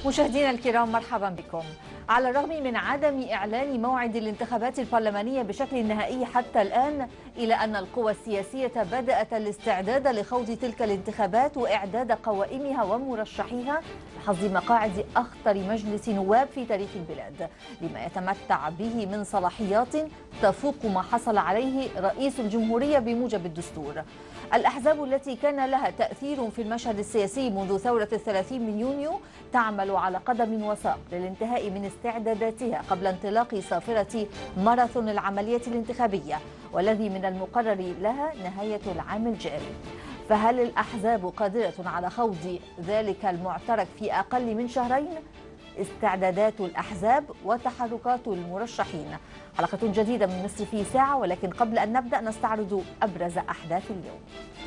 مشاهدينا الكرام مرحبا بكم على الرغم من عدم إعلان موعد الانتخابات البرلمانية بشكل نهائي حتى الآن إلى أن القوى السياسية بدأت الاستعداد لخوض تلك الانتخابات وإعداد قوائمها ومرشحيها لحظ مقاعد أخطر مجلس نواب في تاريخ البلاد لما يتمتع به من صلاحيات تفوق ما حصل عليه رئيس الجمهورية بموجب الدستور الأحزاب التي كان لها تأثير في المشهد السياسي منذ ثورة الثلاثين من يونيو تعمل على قدم وساق للانتهاء من استعداداتها قبل انطلاق صافرة ماراثون العملية الانتخابية والذي من المقرر لها نهاية العام الجاري فهل الأحزاب قادرة على خوض ذلك المعترك في أقل من شهرين؟ استعدادات الأحزاب وتحركات المرشحين حلقة جديدة من مصر في ساعة ولكن قبل أن نبدأ نستعرض أبرز أحداث اليوم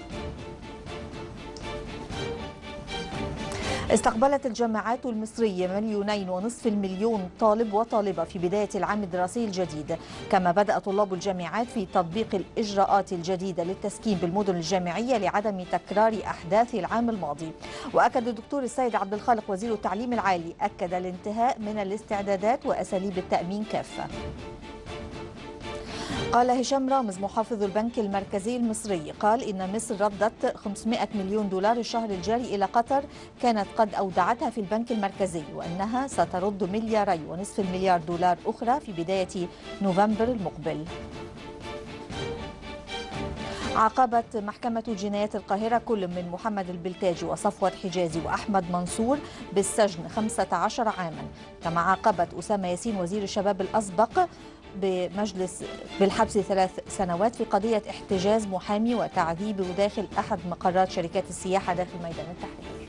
استقبلت الجامعات المصرية مليونين ونصف المليون طالب وطالبة في بداية العام الدراسي الجديد كما بدأ طلاب الجامعات في تطبيق الإجراءات الجديدة للتسكين بالمدن الجامعية لعدم تكرار أحداث العام الماضي وأكد الدكتور السيد عبد الخالق وزير التعليم العالي أكد الانتهاء من الاستعدادات وأساليب التأمين كافة قال هشام رامز محافظ البنك المركزي المصري قال إن مصر ردت 500 مليون دولار الشهر الجاري إلى قطر كانت قد أودعتها في البنك المركزي وأنها سترد ملياري ونصف المليار دولار أخرى في بداية نوفمبر المقبل عاقبت محكمة جنايات القاهرة كل من محمد البلتاجي وصفوت حجازي وأحمد منصور بالسجن 15 عاما كما عاقبت أسامة ياسين وزير الشباب الأسبق بمجلس بالحبس ثلاث سنوات في قضية احتجاز محامي وتعذيبه داخل أحد مقرات شركات السياحة داخل ميدان التحرير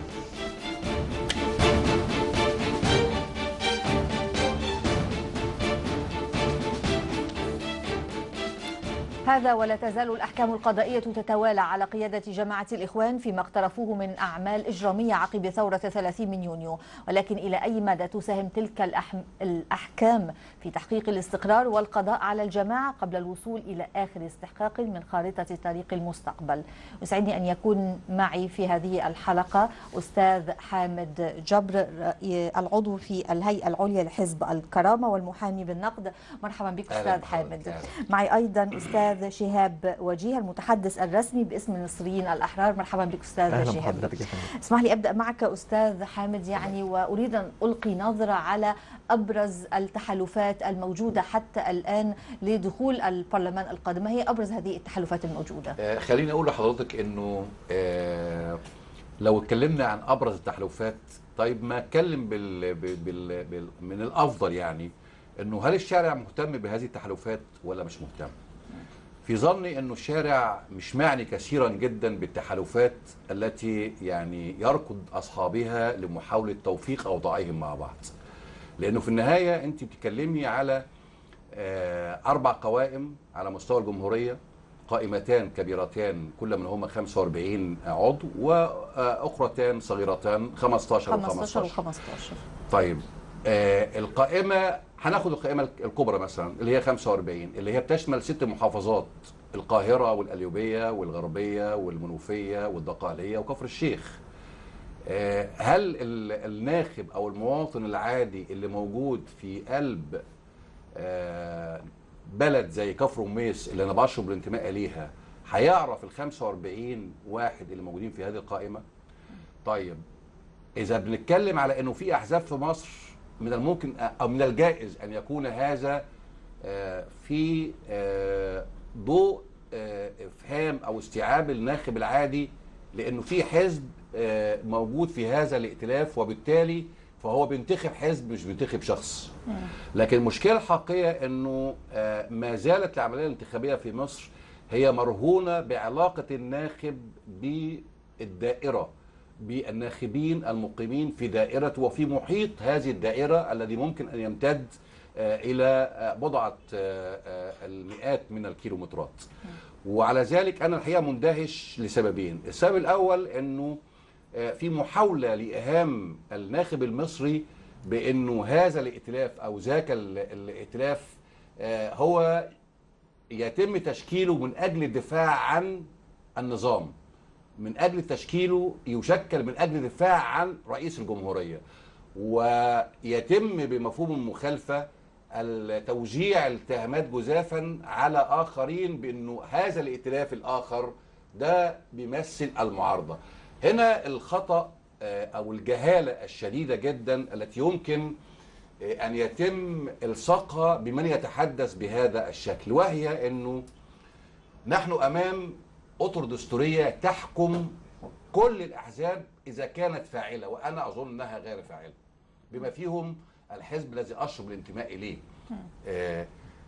هذا ولا تزال الأحكام القضائية تتوالى على قيادة جماعة الإخوان فيما اقترفوه من أعمال إجرامية عقب ثورة 30 من يونيو ولكن إلى أي مدى تساهم تلك الأحم... الأحكام في تحقيق الاستقرار والقضاء على الجماعة قبل الوصول إلى آخر استحقاق من خارطة طريق المستقبل يسعدني أن يكون معي في هذه الحلقة أستاذ حامد جبر العضو في الهيئة العليا لحزب الكرامة والمحامي بالنقد مرحبا بك أستاذ حامد معي أيضا أستاذ الاستاذ شهاب وجيه المتحدث الرسمي باسم المصريين الاحرار مرحبا بك استاذ أهلا شهاب بحضرتك اسمح لي ابدا معك استاذ حامد يعني واريد ان القي نظره على ابرز التحالفات الموجوده حتى الان لدخول البرلمان القادم ما هي ابرز هذه التحالفات الموجوده آه خليني اقول لحضرتك انه آه لو اتكلمنا عن ابرز التحالفات طيب ما اتكلم بال بال بال من الافضل يعني انه هل الشارع مهتم بهذه التحالفات ولا مش مهتم في ظني انه الشارع مش معني كثيرا جدا بالتحالفات التي يعني يركض اصحابها لمحاوله توفيق اوضاعهم مع بعض. لانه في النهايه انت بتتكلمي على اربع قوائم على مستوى الجمهوريه قائمتان كبيرتان كل منهما 45 عضو واخرتان صغيرتان 15 15 و 15 طيب آه القائمه هناخد القائمه الكبرى مثلا اللي هي 45 اللي هي بتشمل ست محافظات القاهره والقليوبيه والغربيه والمنوفيه والدقهليه وكفر الشيخ آه هل الناخب او المواطن العادي اللي موجود في قلب آه بلد زي كفر وميس اللي انا بشرب الانتماء ليها هيعرف ال 45 واحد اللي موجودين في هذه القائمه طيب اذا بنتكلم على انه في احزاب في مصر من الممكن او من الجائز ان يكون هذا في ضوء افهام او استيعاب الناخب العادي لانه في حزب موجود في هذا الائتلاف وبالتالي فهو بينتخب حزب مش بينتخب شخص لكن المشكله الحقيقيه انه ما زالت العمليه الانتخابيه في مصر هي مرهونه بعلاقه الناخب بالدائره بالناخبين المقيمين في دائرة وفي محيط هذه الدائرة الذي ممكن أن يمتد إلى بضعة المئات من الكيلومترات وعلى ذلك أنا الحقيقة مندهش لسببين السبب الأول أنه في محاولة لإهام الناخب المصري بأنه هذا الائتلاف أو ذاك الائتلاف هو يتم تشكيله من أجل الدفاع عن النظام من اجل تشكيله يشكل من اجل الدفاع عن رئيس الجمهوريه ويتم بمفهوم المخالفه توجيع الاتهامات جزافا على اخرين بانه هذا الائتلاف الاخر ده بيمثل المعارضه هنا الخطا آه، او الجهاله الشديده جدا التي يمكن آه، ان يتم الصاقها بمن يتحدث بهذا الشكل وهي انه نحن امام اطر دستوريه تحكم كل الاحزاب اذا كانت فاعله وانا اظن انها غير فاعله بما فيهم الحزب الذي اشرب الانتماء اليه آه،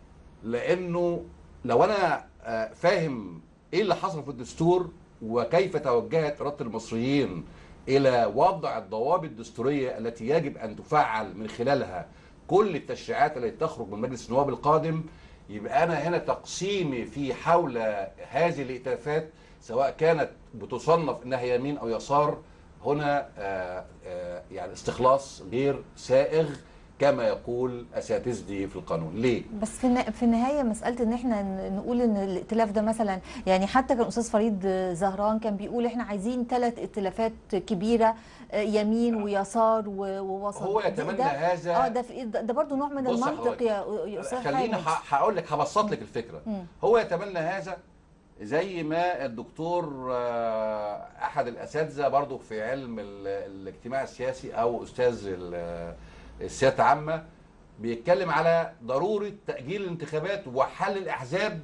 لانه لو انا آه، فاهم ايه اللي حصل في الدستور وكيف توجهت اراده المصريين الى وضع الضوابط الدستوريه التي يجب ان تفعل من خلالها كل التشريعات التي تخرج من مجلس النواب القادم يبقى انا هنا تقسيمي في حول هذه الائتلافات سواء كانت بتصنف انها يمين او يسار هنا آه، آه، يعني استخلاص غير سائغ كما يقول اساتذتي في القانون ليه بس في النا- في النهايه مساله ان احنا ن- نقول ان الائتلاف ده مثلا يعني حتى كان استاذ فريد زهران كان بيقول احنا عايزين ثلاث ائتلافات كبيره آه، يمين ويسار و- ووسط هو ده- يتمنى ده- هذا اه ده في ده, ده برضه نوع من بص يا المنطق حضرتك، يا يا استاذ خليني خالد. ح- هقول لك هبسط لك الفكره مم. هو يتمنى هذا زي ما الدكتور آه، احد الاساتذه برضو في علم ال- الاجتماع السياسي او استاذ ال- السياسه العامه بيتكلم على ضروره تاجيل الانتخابات وحل الاحزاب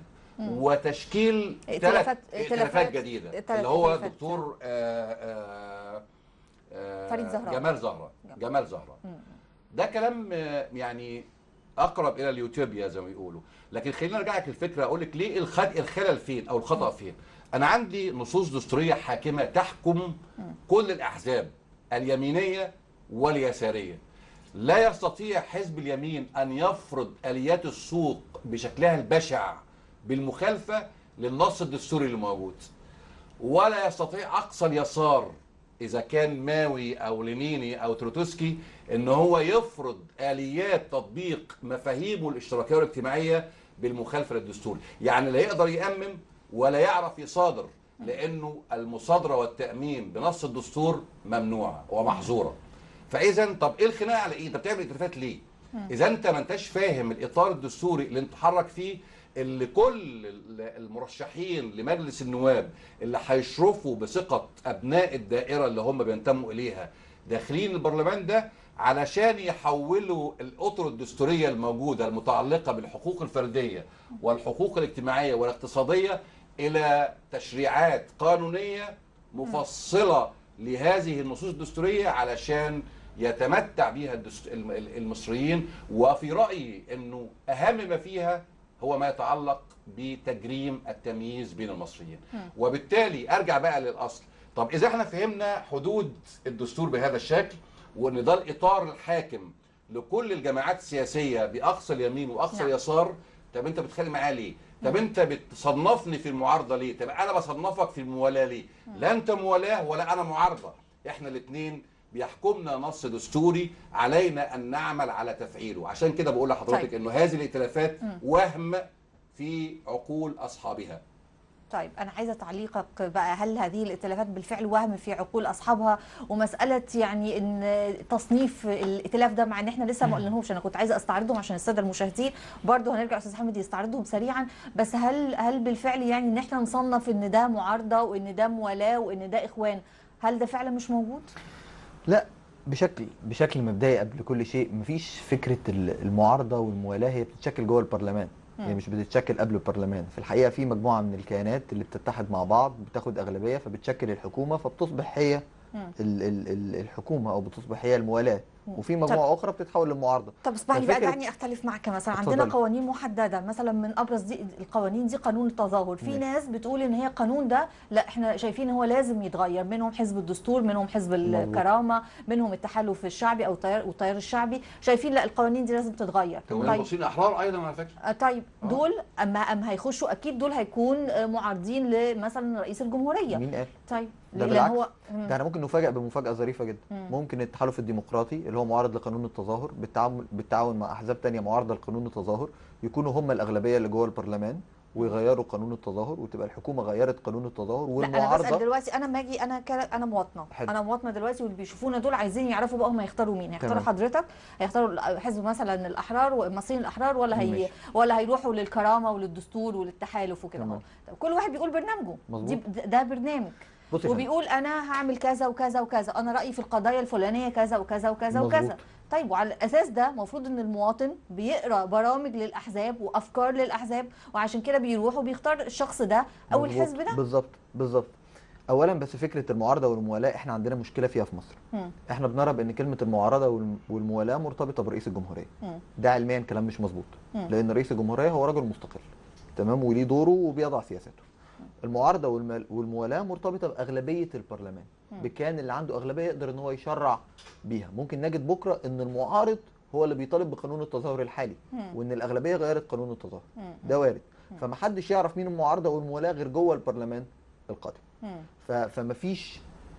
وتشكيل ثلاث ائتلافات- ائتلافات ائتلافات- جديده ثلاث اللي هو ائتلافات. الدكتور آه، آه، آه، فريد زهران. جمال زهره جمال زهره ده كلام آه، يعني اقرب الى اليوتوبيا زي ما بيقولوا لكن خلينا ارجع لك الفكره اقول لك ليه الخد... الخلل فين او الخطا فين انا عندي نصوص دستوريه حاكمه تحكم كل الاحزاب اليمينيه واليساريه لا يستطيع حزب اليمين ان يفرض اليات السوق بشكلها البشع بالمخالفه للنص الدستوري اللي موجود ولا يستطيع اقصى اليسار اذا كان ماوي او لينيني او تروتسكي ان هو يفرض اليات تطبيق مفاهيمه الاشتراكيه والاجتماعيه بالمخالفه للدستور يعني لا يقدر يامم ولا يعرف يصادر لانه المصادره والتاميم بنص الدستور ممنوعه ومحظوره فاذا طب ايه الخناقه على ايه انت بتعمل ائتلافات ليه اذا انت ما انتش فاهم الاطار الدستوري اللي انت تحرك فيه اللي كل ال- المرشحين لمجلس النواب اللي هيشرفوا بثقه ابناء الدائره اللي هم بينتموا اليها داخلين البرلمان ده علشان يحولوا الاطر الدستوريه الموجوده المتعلقه بالحقوق الفرديه والحقوق الاجتماعيه والاقتصاديه الى تشريعات قانونيه مفصله لهذه النصوص الدستوريه علشان يتمتع بها الدست- الم- ال- المصريين وفي رايي انه اهم ما فيها هو ما يتعلق بتجريم التمييز بين المصريين وبالتالي ارجع بقى للاصل طب اذا احنا فهمنا حدود الدستور بهذا الشكل وان ده الاطار الحاكم لكل الجماعات السياسيه باقصى اليمين واقصى نعم. اليسار طب انت بتتخانق معايا ليه؟ طب انت بتصنفني في المعارضه ليه؟ طب انا بصنفك في الموالاه ليه؟ لا انت موالاه ولا انا معارضه، احنا الاثنين بيحكمنا نص دستوري علينا ان نعمل على تفعيله، عشان كده بقول لحضرتك طيب. انه هذه الائتلافات وهم في عقول اصحابها. طيب انا عايزه تعليقك بقى هل هذه الائتلافات بالفعل وهم في عقول اصحابها ومساله يعني ان تصنيف الائتلاف ده مع ان احنا لسه ما قلناهوش انا كنت عايزه استعرضهم عشان الساده المشاهدين برضه هنرجع استاذ حمد يستعرضهم سريعا بس هل هل بالفعل يعني ان احنا نصنف ان ده معارضه وان ده موالاه وان ده اخوان هل ده فعلا مش موجود؟ لا بشكل بشكل مبدئي قبل كل شيء مفيش فكره ال- المعارضه والموالاه هي بتتشكل جوه البرلمان هي مش بتتشكل قبل البرلمان في الحقيقه في مجموعه من الكيانات اللي بتتحد مع بعض بتاخد اغلبيه فبتشكل الحكومه فبتصبح هي مم. ال ال ال الحكومه او بتصبح هي الموالاه وفي مجموعه اخرى بتتحول للمعارضه طب اسمح لي بقى ففكرة- دعني اختلف معك مثلا عندنا اتفضلي. قوانين محدده مثلا من ابرز دي القوانين دي قانون التظاهر في ماشي. ناس بتقول ان هي قانون ده لا احنا شايفين هو لازم يتغير منهم حزب الدستور منهم حزب مظبوط. الكرامه منهم التحالف الشعبي او التيار والتيار الشعبي شايفين لا القوانين دي لازم تتغير كمان طيب المصريين احرار ايضا على فكره. آه، طيب آه. دول اما ام هيخشوا اكيد دول هيكون آه، معارضين لمثلا رئيس الجمهوريه مين قال طيب ده لان بالعكس. هو مم. ده احنا ممكن نفاجئ بمفاجاه ظريفه جدا مم. ممكن التحالف الديمقراطي اللي هو معارض لقانون التظاهر بالتعاون بالتعاون مع احزاب تانية معارضه لقانون التظاهر يكونوا هم الاغلبيه اللي جوه البرلمان ويغيروا قانون التظاهر وتبقى الحكومه غيرت قانون التظاهر لا انا بسال والمعارضه دلوقتي انا ما اجي انا ك... انا مواطنه حلو. انا مواطنه دلوقتي واللي بيشوفونا دول عايزين يعرفوا بقى هم هيختاروا مين هيختاروا تمام. حضرتك هيختاروا حزب مثلا الاحرار والمصريين الاحرار ولا هي ماشي. ولا هيروحوا للكرامه وللدستور وللتحالف وكده تمام. اهو طب كل واحد بيقول برنامجه مظبوط. دي ده برنامج بص يا فندم، وبيقول انا هعمل كذا وكذا وكذا انا رايي في القضايا الفلانيه كذا وكذا وكذا مظبوط. وكذا طيب وعلى الاساس ده المفروض ان المواطن بيقرا برامج للاحزاب وافكار للاحزاب وعشان كده بيروح وبيختار الشخص ده او مظبوط. الحزب ده بالظبط بالظبط اولا بس فكره المعارضه والموالاه احنا عندنا مشكله فيها في مصر مم. احنا بنرى بان كلمه المعارضه والم- والموالاه مرتبطه برئيس الجمهوريه مم. ده علميا كلام مش مظبوط مم. لان رئيس الجمهوريه هو رجل مستقل تمام وليه دوره وبيضع سياساته المعارضه والم- والموالاه مرتبطه باغلبيه البرلمان مم. بكان اللي عنده اغلبيه يقدر ان هو يشرع بيها ممكن نجد بكره ان المعارض هو اللي بيطالب بقانون التظاهر الحالي مم. وان الاغلبيه غيرت قانون التظاهر مم. ده وارد مم. فمحدش يعرف مين المعارضه والموالاه غير جوه البرلمان القادم مم. ف- فمفيش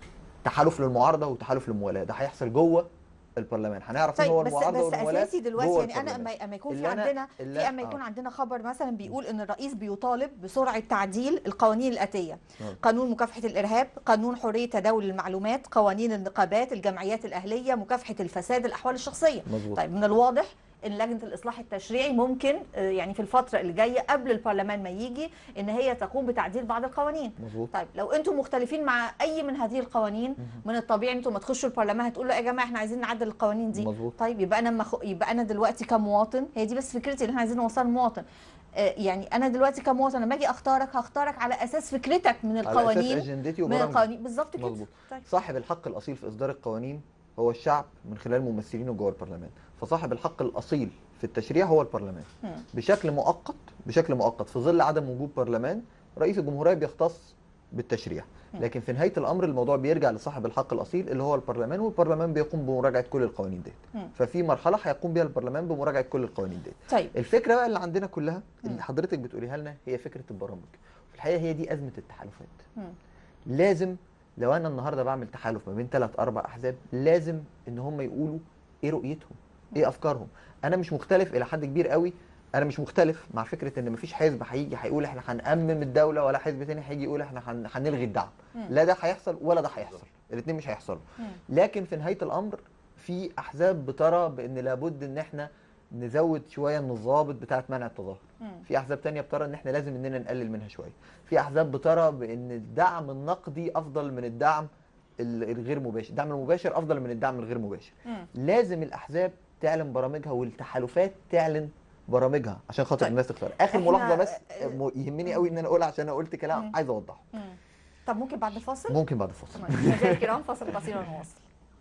تحالف للمعارضه وتحالف للموالاه ده هيحصل جوه البرلمان هنعرف مين طيب هو بس المعارضه بس والموالاه اساسي دلوقتي جوه يعني انا البرلمان. اما اما يكون في اللي أنا- عندنا اللي في أنا- اما يكون آه. عندنا خبر مثلا بيقول ان الرئيس بيطالب بسرعه تعديل القوانين الاتيه آه. قانون مكافحه الارهاب قانون حريه تداول المعلومات قوانين النقابات الجمعيات الاهليه مكافحه الفساد الاحوال الشخصيه مظبوط طيب من الواضح ان لجنه الاصلاح التشريعي ممكن آه، يعني في الفتره اللي جايه قبل البرلمان ما يجي ان هي تقوم بتعديل بعض القوانين مظبوط طيب لو انتم مختلفين مع اي من هذه القوانين من الطبيعي انتم ما تخشوا البرلمان هتقولوا يا جماعه احنا عايزين نعدل القوانين دي مظبوط طيب يبقى انا مخ... يبقى انا دلوقتي كمواطن هي دي بس فكرتي اللي احنا عايزين نوصلها للمواطن آه، يعني انا دلوقتي كمواطن لما اجي اختارك هختارك على اساس فكرتك من على اساس القوانين اجندتي من وبرامجي القوانين بالظبط كده مظبوط. طيب صاحب الحق الاصيل في اصدار القوانين هو الشعب من خلال ممثلينه جوه البرلمان فصاحب الحق الاصيل في التشريع هو البرلمان مم. بشكل مؤقت بشكل مؤقت في ظل عدم وجود برلمان رئيس الجمهوريه بيختص بالتشريع مم. لكن في نهايه الامر الموضوع بيرجع لصاحب الحق الاصيل اللي هو البرلمان والبرلمان بيقوم بمراجعه كل القوانين ديت مم. ففي مرحله هيقوم بيها البرلمان بمراجعه كل القوانين ديت طيب الفكره بقى اللي عندنا كلها مم. اللي حضرتك بتقوليها لنا هي فكره البرامج في الحقيقه هي دي ازمه التحالفات مم. لازم لو انا النهارده بعمل تحالف ما بين ثلاث اربع احزاب لازم ان هم يقولوا ايه رؤيتهم ايه افكارهم انا مش مختلف الى حد كبير قوي انا مش مختلف مع فكره ان مفيش حزب هيجي هيقول احنا هنأمم الدوله ولا حزب تاني هيجي يقول احنا هن- هنلغي الدعم مم. لا ده هيحصل ولا ده هيحصل الاثنين مش هيحصلوا مم. لكن في نهايه الامر في احزاب بترى بان لابد ان احنا نزود شويه من الضوابط بتاعه منع التظاهر مم. في احزاب تانية بترى ان احنا لازم اننا نقلل منها شويه في احزاب بترى بان الدعم النقدي افضل من الدعم ال- الغير مباشر الدعم المباشر افضل من الدعم الغير مباشر مم. لازم الاحزاب تعلن برامجها والتحالفات تعلن برامجها عشان خاطر طيب. الناس تختار اخر إحنا- ملاحظه بس آه، م- يهمني قوي ان انا اقولها عشان انا قلت كلام مم. عايز اوضحه مم. طب ممكن بعد الفاصل؟ ممكن بعد الفاصل مشاهدينا الكرام فاصل قصير ونواصل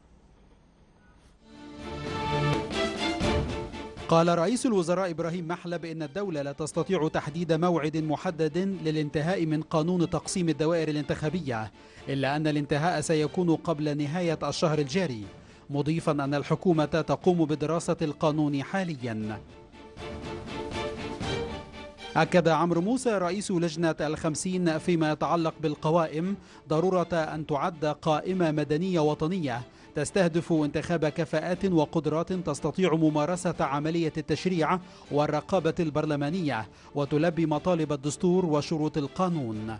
قال رئيس الوزراء إبراهيم محلب إن الدولة لا تستطيع تحديد موعد محدد للانتهاء من قانون تقسيم الدوائر الانتخابية إلا أن الانتهاء سيكون قبل نهاية الشهر الجاري مضيفا أن الحكومة تقوم بدراسة القانون حاليا أكد عمرو موسى رئيس لجنة الخمسين فيما يتعلق بالقوائم ضرورة أن تعد قائمة مدنية وطنية تستهدف انتخاب كفاءات وقدرات تستطيع ممارسة عملية التشريع والرقابة البرلمانية وتلبي مطالب الدستور وشروط القانون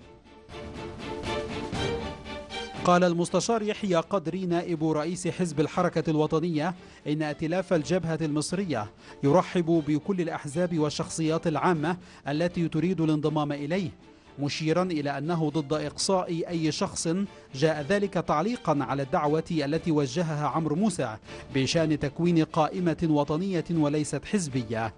قال المستشار يحيى قدري نائب رئيس حزب الحركة الوطنية إن ائتلاف الجبهة المصرية يرحب بكل الأحزاب والشخصيات العامة التي تريد الانضمام إليه مشيرا إلى أنه ضد إقصاء أي شخص جاء ذلك تعليقا على الدعوة التي وجهها عمرو موسى بشأن تكوين قائمة وطنية وليست حزبية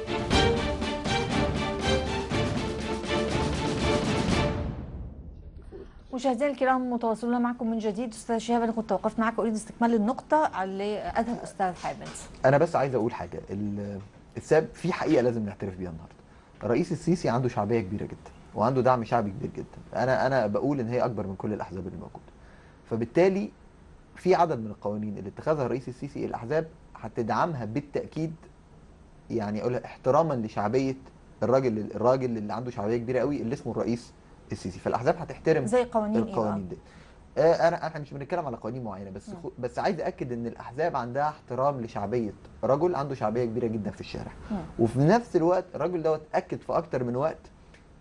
مشاهدينا الكرام متواصلون معكم من جديد استاذ شهاب انا كنت توقفت معك اريد استكمال النقطه اللي اتى الاستاذ حامد انا بس عايز اقول حاجه ال- السبب في حقيقه لازم نعترف بيها النهارده الرئيس السيسي عنده شعبيه كبيره جدا وعنده دعم شعبي كبير جدا انا انا بقول ان هي اكبر من كل الاحزاب اللي موجوده فبالتالي في عدد من القوانين اللي اتخذها الرئيس السيسي الاحزاب هتدعمها بالتاكيد يعني اقول احتراما لشعبيه الراجل الراجل اللي عنده شعبيه كبيره قوي اللي اسمه الرئيس السيسي فالاحزاب هتحترم زي قوانين ايه بقى؟ القوانين دي آه، انا احنا مش بنتكلم على قوانين معينه بس نعم. خو بس عايز اكد ان الاحزاب عندها احترام لشعبيه رجل عنده شعبيه كبيره جدا في الشارع مم. وفي نفس الوقت الراجل دوت اكد في اكتر من وقت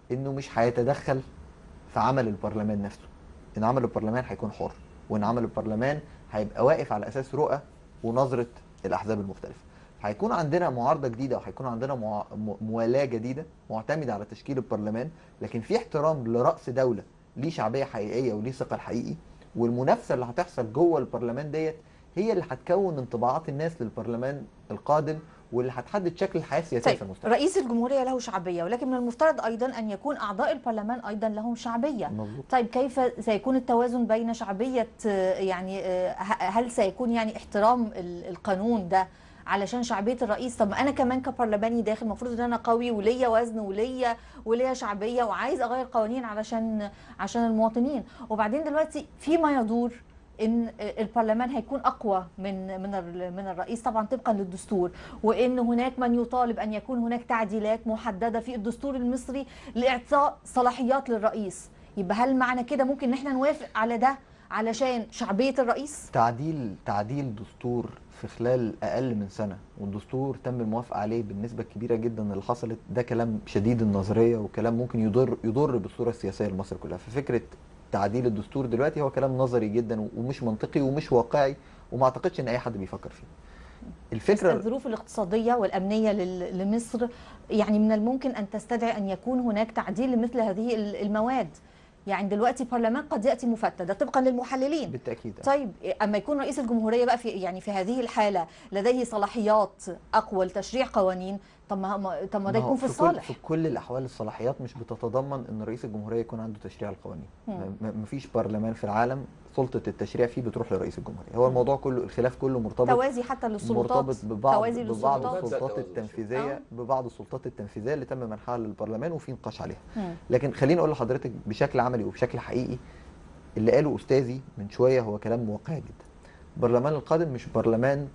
انه مش هيتدخل في عمل البرلمان نفسه ان عمل البرلمان هيكون حر وان عمل البرلمان هيبقى واقف على اساس رؤى ونظره الاحزاب المختلفه هيكون عندنا معارضه جديده وهيكون عندنا مع... م- موالاه جديده معتمده على تشكيل البرلمان لكن في احترام لراس دوله ليه شعبيه حقيقيه وليه ثقل حقيقي والمنافسه اللي هتحصل جوه البرلمان ديت هي اللي هتكون انطباعات الناس للبرلمان القادم واللي هتحدد شكل الحياه السياسيه في طيب المستقبل رئيس الجمهورية له شعبية ولكن من المفترض أيضا أن يكون أعضاء البرلمان أيضا لهم شعبية مظبوط طيب كيف سيكون التوازن بين شعبية آه، يعني آه، ه- هل سيكون يعني احترام ال- القانون ده علشان شعبية الرئيس طب ما أنا كمان كبرلماني داخل المفروض إن أنا قوي وليا وزن وليا وليا شعبية وعايز أغير قوانين علشان عشان المواطنين وبعدين دلوقتي فيما يدور ان البرلمان هيكون اقوى من من ال- من الرئيس طبعا طبقا للدستور وان هناك من يطالب ان يكون هناك تعديلات محدده في الدستور المصري لاعطاء صلاحيات للرئيس يبقى هل معنى كده ممكن ان احنا نوافق على ده علشان شعبيه الرئيس تعديل تعديل دستور في خلال اقل من سنه والدستور تم الموافقه عليه بالنسبه الكبيره جدا اللي حصلت ده كلام شديد النظريه وكلام ممكن يضر يضر بالصوره السياسيه لمصر كلها ففكره تعديل الدستور دلوقتي هو كلام نظري جدا ومش منطقي ومش واقعي وما اعتقدش ان اي حد بيفكر فيه الفكره الظروف الاقتصاديه والامنيه لل- لمصر يعني من الممكن ان تستدعي ان يكون هناك تعديل لمثل هذه ال- المواد يعني دلوقتي البرلمان قد ياتي مفتت ده طبقا للمحللين بالتاكيد طيب اما يكون رئيس الجمهوريه بقى في يعني في هذه الحاله لديه صلاحيات اقوى لتشريع قوانين طب ما ما- طب ما ده ما هو يكون في كل الصالح في كل الاحوال الصلاحيات مش بتتضمن ان رئيس الجمهوريه يكون عنده تشريع القوانين مم. ما فيش برلمان في العالم سلطه التشريع فيه بتروح لرئيس الجمهوريه هو الموضوع كله الخلاف كله مرتبط توازي حتى للسلطات مرتبط ببعض توازي ببعض للسلطات السلطات توازن التنفيذيه آه. ببعض السلطات التنفيذيه اللي تم منحها للبرلمان وفي نقاش عليها مم. لكن خليني اقول لحضرتك بشكل عملي وبشكل حقيقي اللي قاله استاذي من شويه هو كلام واقعي جدا البرلمان القادم مش برلمان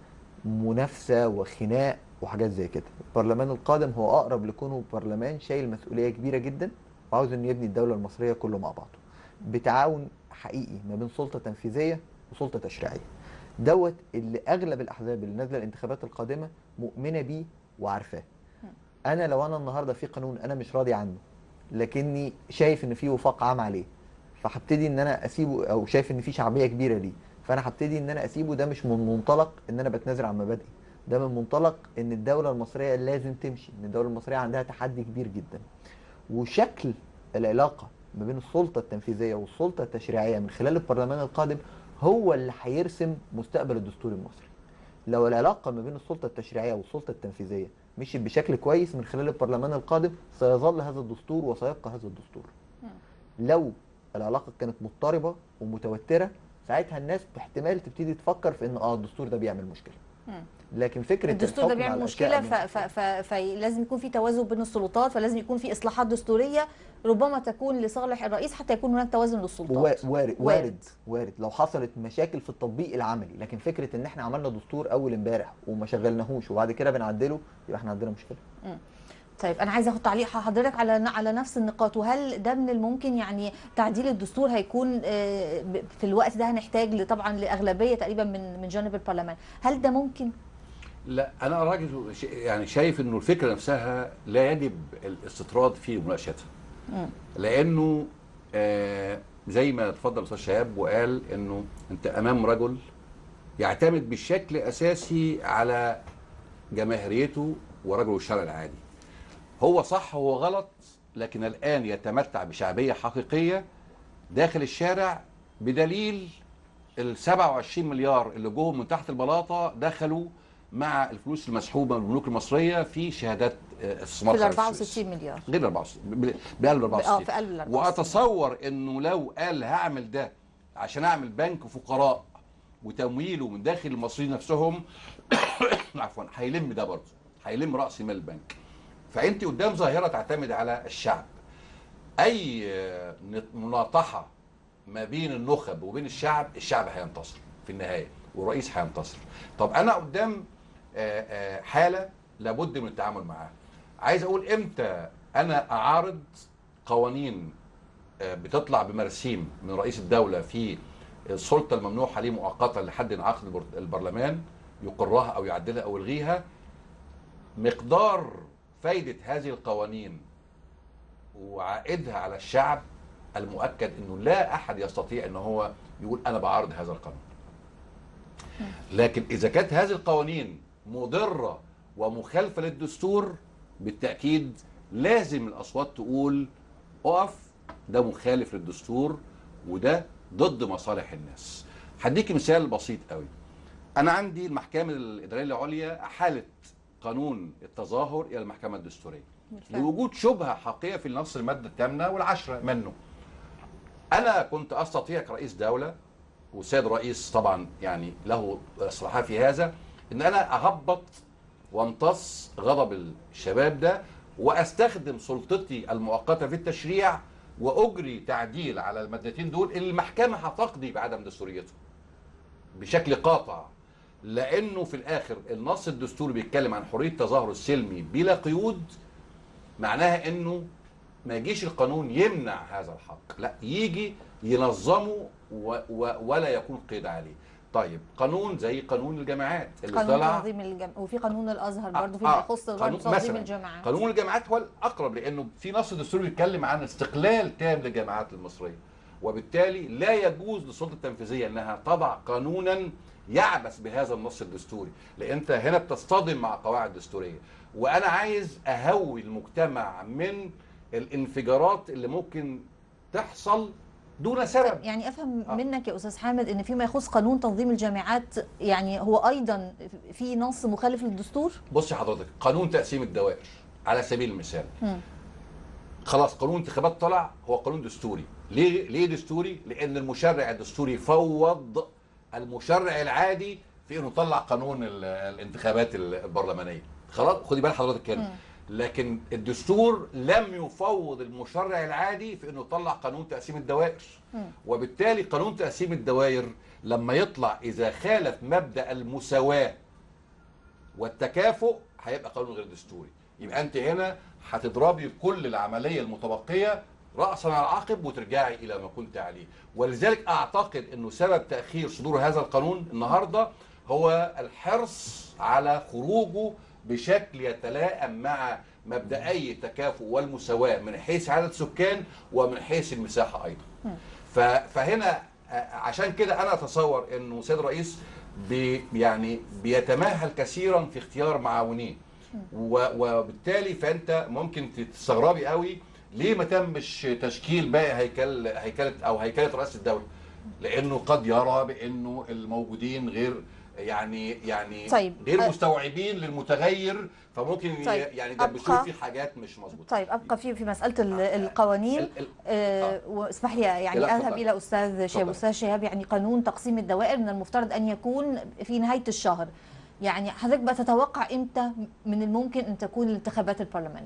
منافسه وخناق وحاجات زي كده البرلمان القادم هو اقرب لكونه برلمان شايل مسؤوليه كبيره جدا وعاوز انه يبني الدوله المصريه كله مع بعضه بتعاون حقيقي ما بين سلطه تنفيذيه وسلطه تشريعيه دوت اللي اغلب الاحزاب اللي نازله الانتخابات القادمه مؤمنه بيه وعارفاه انا لو انا النهارده في قانون انا مش راضي عنه لكني شايف ان في وفاق عام عليه فهبتدي ان انا اسيبه او شايف ان في شعبيه كبيره ليه فانا هبتدي ان انا اسيبه ده مش من منطلق ان انا بتنازل عن مبادئي ده من منطلق ان الدوله المصريه لازم تمشي ان الدوله المصريه عندها تحدي كبير جدا وشكل العلاقه ما بين السلطه التنفيذيه والسلطه التشريعيه من خلال البرلمان القادم هو اللي هيرسم مستقبل الدستور المصري لو العلاقه ما بين السلطه التشريعيه والسلطه التنفيذيه مشيت بشكل كويس من خلال البرلمان القادم سيظل هذا الدستور وسيبقى هذا الدستور لو العلاقه كانت مضطربه ومتوتره ساعتها الناس باحتمال تبتدي تفكر في ان اه الدستور ده بيعمل مشكله مم. لكن فكره الدستور ده الحكم على بيعمل الأشياء مشكله ف- ف- ف- فلازم يكون في توازن بين السلطات فلازم يكون في اصلاحات دستوريه ربما تكون لصالح الرئيس حتى يكون هناك توازن وا- للسلطات وارد وارد. وارد وارد لو حصلت مشاكل في التطبيق العملي لكن فكره ان احنا عملنا دستور اول امبارح وما شغلناهوش وبعد كده بنعدله يبقى احنا عندنا مشكله طيب انا عايزه اخد تعليق حضرتك على على نفس النقاط وهل ده من الممكن يعني تعديل الدستور هيكون آه، ب- في الوقت ده هنحتاج ل- طبعا لاغلبيه تقريبا من من جانب البرلمان هل ده ممكن لا انا راجل ش- يعني شايف انه الفكره نفسها لا يجب الاستطراد في مناقشتها مم. لانه آه زي ما اتفضل الاستاذ شهاب وقال انه انت امام رجل يعتمد بشكل اساسي على جماهيريته ورجل الشارع العادي هو صح هو غلط لكن الان يتمتع بشعبيه حقيقيه داخل الشارع بدليل ال 27 مليار اللي جوهم من تحت البلاطه دخلوا مع الفلوس المسحوبه من البنوك المصريه في شهادات آه، استثمار في ال خارج السويس. 64 مليار غير 64 ب- بقلب 64 اه في قلب ال 64 واتصور انه لو قال هعمل ده عشان اعمل بنك فقراء وتمويله من داخل المصريين نفسهم عفوا هيلم ده برضه هيلم راس مال البنك فانت قدام ظاهره تعتمد على الشعب اي آه، نط- مناطحه ما بين النخب وبين الشعب الشعب هينتصر في النهايه والرئيس هينتصر طب انا قدام آه، آه، حاله لابد من التعامل معاها عايز اقول امتى انا اعارض قوانين آه، بتطلع بمرسيم من رئيس الدوله في السلطه الممنوحه ليه مؤقتا لحد انعقاد البر- البرلمان يقرها او يعدلها او يلغيها مقدار فايده هذه القوانين وعائدها على الشعب المؤكد انه لا احد يستطيع ان هو يقول انا بعارض هذا القانون لكن اذا كانت هذه القوانين مضره ومخالفه للدستور بالتاكيد لازم الاصوات تقول اقف ده مخالف للدستور وده ضد مصالح الناس هديك مثال بسيط قوي انا عندي المحكمه الاداريه العليا احالت قانون التظاهر الى المحكمه الدستوريه بالفعل. لوجود شبهه حقيقيه في نص الماده الثامنه والعشره منه انا كنت استطيع كرئيس دوله والسيد الرئيس طبعا يعني له صلاحيه في هذا ان انا اهبط وامتص غضب الشباب ده واستخدم سلطتي المؤقته في التشريع واجري تعديل على المادتين دول اللي المحكمه هتقضي بعدم دستوريته بشكل قاطع لانه في الاخر النص الدستوري بيتكلم عن حريه التظاهر السلمي بلا قيود معناها انه ما يجيش القانون يمنع هذا الحق لا يجي ينظمه و و ولا يكون قيد عليه طيب قانون زي قانون الجامعات اللي قانون طلع تنظيم الجم... وفي قانون الازهر آه، برضه فيما آه، يخص برضه قانون- تنظيم مثلاً الجامعات قانون الجامعات هو الاقرب لانه في نص دستوري بيتكلم عن استقلال تام للجامعات المصريه وبالتالي لا يجوز للسلطه التنفيذيه انها تضع قانونا يعبث بهذا النص الدستوري لان انت هنا بتصطدم مع قواعد دستوريه وانا عايز اهوي المجتمع من الانفجارات اللي ممكن تحصل دون سبب يعني افهم آه. منك يا استاذ حامد ان فيما يخص قانون تنظيم الجامعات يعني هو ايضا في نص مخالف للدستور بصي حضرتك قانون تقسيم الدوائر على سبيل المثال مم. خلاص قانون انتخابات طلع هو قانون دستوري ليه ليه دستوري لان المشرع الدستوري فوض المشرع العادي في انه يطلع قانون ال- الانتخابات البرلمانيه خلاص خدي بال حضرتك كده لكن الدستور لم يفوض المشرع العادي في انه يطلع قانون تقسيم الدوائر وبالتالي قانون تقسيم الدوائر لما يطلع اذا خالف مبدا المساواه والتكافؤ هيبقى قانون غير دستوري يبقى انت هنا هتضربي كل العمليه المتبقيه راسا على عقب وترجعي الى ما كنت عليه ولذلك اعتقد انه سبب تاخير صدور هذا القانون النهارده هو الحرص على خروجه بشكل يتلائم مع مبدأي التكافؤ والمساواة من حيث عدد سكان ومن حيث المساحة أيضا ف- فهنا آه، عشان كده أنا أتصور أنه سيد الرئيس بي يعني بيتمهل كثيرا في اختيار معاونيه و- وبالتالي فأنت ممكن تستغربي قوي ليه ما تمش تشكيل باقي هيكل هيكله او هيكله رئاسه الدوله لانه قد يرى بانه الموجودين غير يعني يعني طيب. غير أه. مستوعبين للمتغير فممكن ي- طيب. يعني يدبسوه أبقى- في حاجات مش مظبوطه طيب ابقى في في مساله ال- القوانين ال- ال- آه، واسمح لي يعني لا، اذهب اتفضل. الى استاذ شهاب اتفضل. استاذ شهاب يعني قانون تقسيم الدوائر من المفترض ان يكون في نهايه الشهر يعني حضرتك بقى تتوقع امتى من الممكن ان تكون الانتخابات البرلمانيه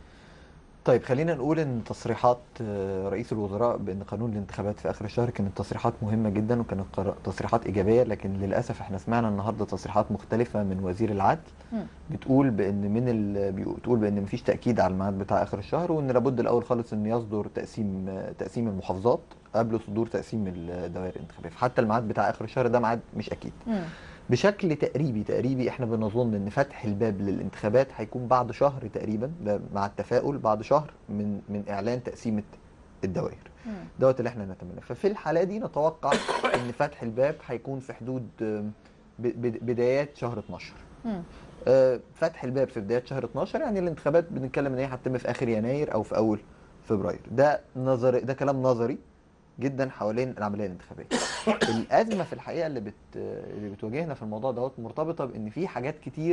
طيب خلينا نقول ان تصريحات آه، رئيس الوزراء بان قانون الانتخابات في اخر الشهر كانت تصريحات مهمه جدا وكانت قرا- تصريحات ايجابيه لكن للاسف احنا سمعنا النهارده تصريحات مختلفه من وزير العدل مم. بتقول بتقول بان من ال... بتقول بان مفيش تاكيد على الميعاد بتاع اخر الشهر وان لابد الاول خالص ان يصدر تقسيم آه، تقسيم المحافظات قبل صدور تقسيم الدوائر الانتخابيه فحتى الميعاد بتاع اخر الشهر ده ميعاد مش اكيد مم. بشكل تقريبي تقريبي احنا بنظن ان فتح الباب للانتخابات هيكون بعد شهر تقريبا ده مع التفاؤل بعد شهر من من اعلان تقسيمه الدوائر مم. دوت اللي احنا نتمناه ففي الحاله دي نتوقع ان فتح الباب هيكون في حدود آم، ب- ب- بدايات شهر 12 مم. آه، فتح الباب في بدايات شهر 12 يعني الانتخابات بنتكلم ان هي هتتم في اخر يناير او في اول فبراير ده نظري ده كلام نظري جدا حوالين العمليه الانتخابيه الازمه في الحقيقه اللي بت اللي بتواجهنا في الموضوع دوت مرتبطه بان في حاجات كتير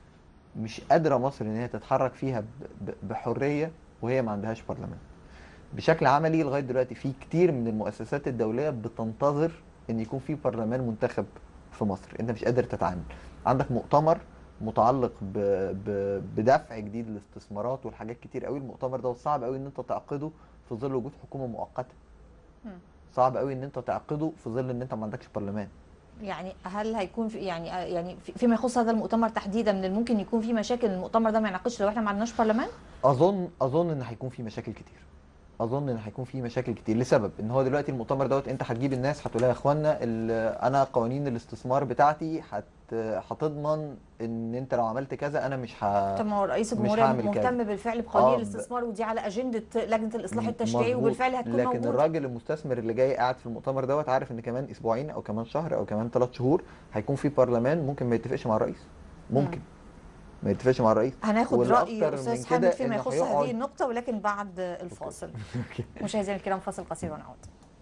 مش قادره مصر ان هي تتحرك فيها ب- ب- بحريه وهي ما عندهاش برلمان بشكل عملي لغايه دلوقتي في كتير من المؤسسات الدوليه بتنتظر ان يكون في برلمان منتخب في مصر انت مش قادر تتعامل عندك مؤتمر متعلق ب... ب... بدفع جديد للاستثمارات والحاجات كتير قوي المؤتمر ده صعب قوي ان انت تعقده في ظل وجود حكومه مؤقته مم. صعب قوي ان انت تعقده في ظل ان انت ما عندكش برلمان يعني هل هيكون في يعني يعني في- فيما يخص هذا المؤتمر تحديدا من الممكن يكون في مشاكل المؤتمر ده ما يناقش لو احنا ما عندناش برلمان اظن اظن ان هيكون في مشاكل كتير اظن ان هيكون في مشاكل كتير لسبب ان هو دلوقتي المؤتمر دوت انت هتجيب الناس هتقول لها يا اخوانا ال- انا قوانين الاستثمار بتاعتي هت هتضمن ان انت لو عملت كذا انا مش ه... طب ما هو رئيس مش الجمهوريه هعمل كذا. مهتم بالفعل بقوانين آه، ب- الاستثمار ودي على اجنده لجنه الاصلاح التشريعي مظبوط. وبالفعل هتكون لكن موجوده الراجل المستثمر اللي جاي قاعد في المؤتمر دوت عارف ان كمان اسبوعين او كمان شهر او كمان ثلاث شهور هيكون في برلمان ممكن ما يتفقش مع الرئيس ممكن ما يتفقش مع الرئيس هناخد راي والأكتر استاذ من حامد كده فيما إنه يخص هيقعد- هذه النقطه ولكن بعد الفاصل مشاهدينا الكرام فاصل قصير ونعود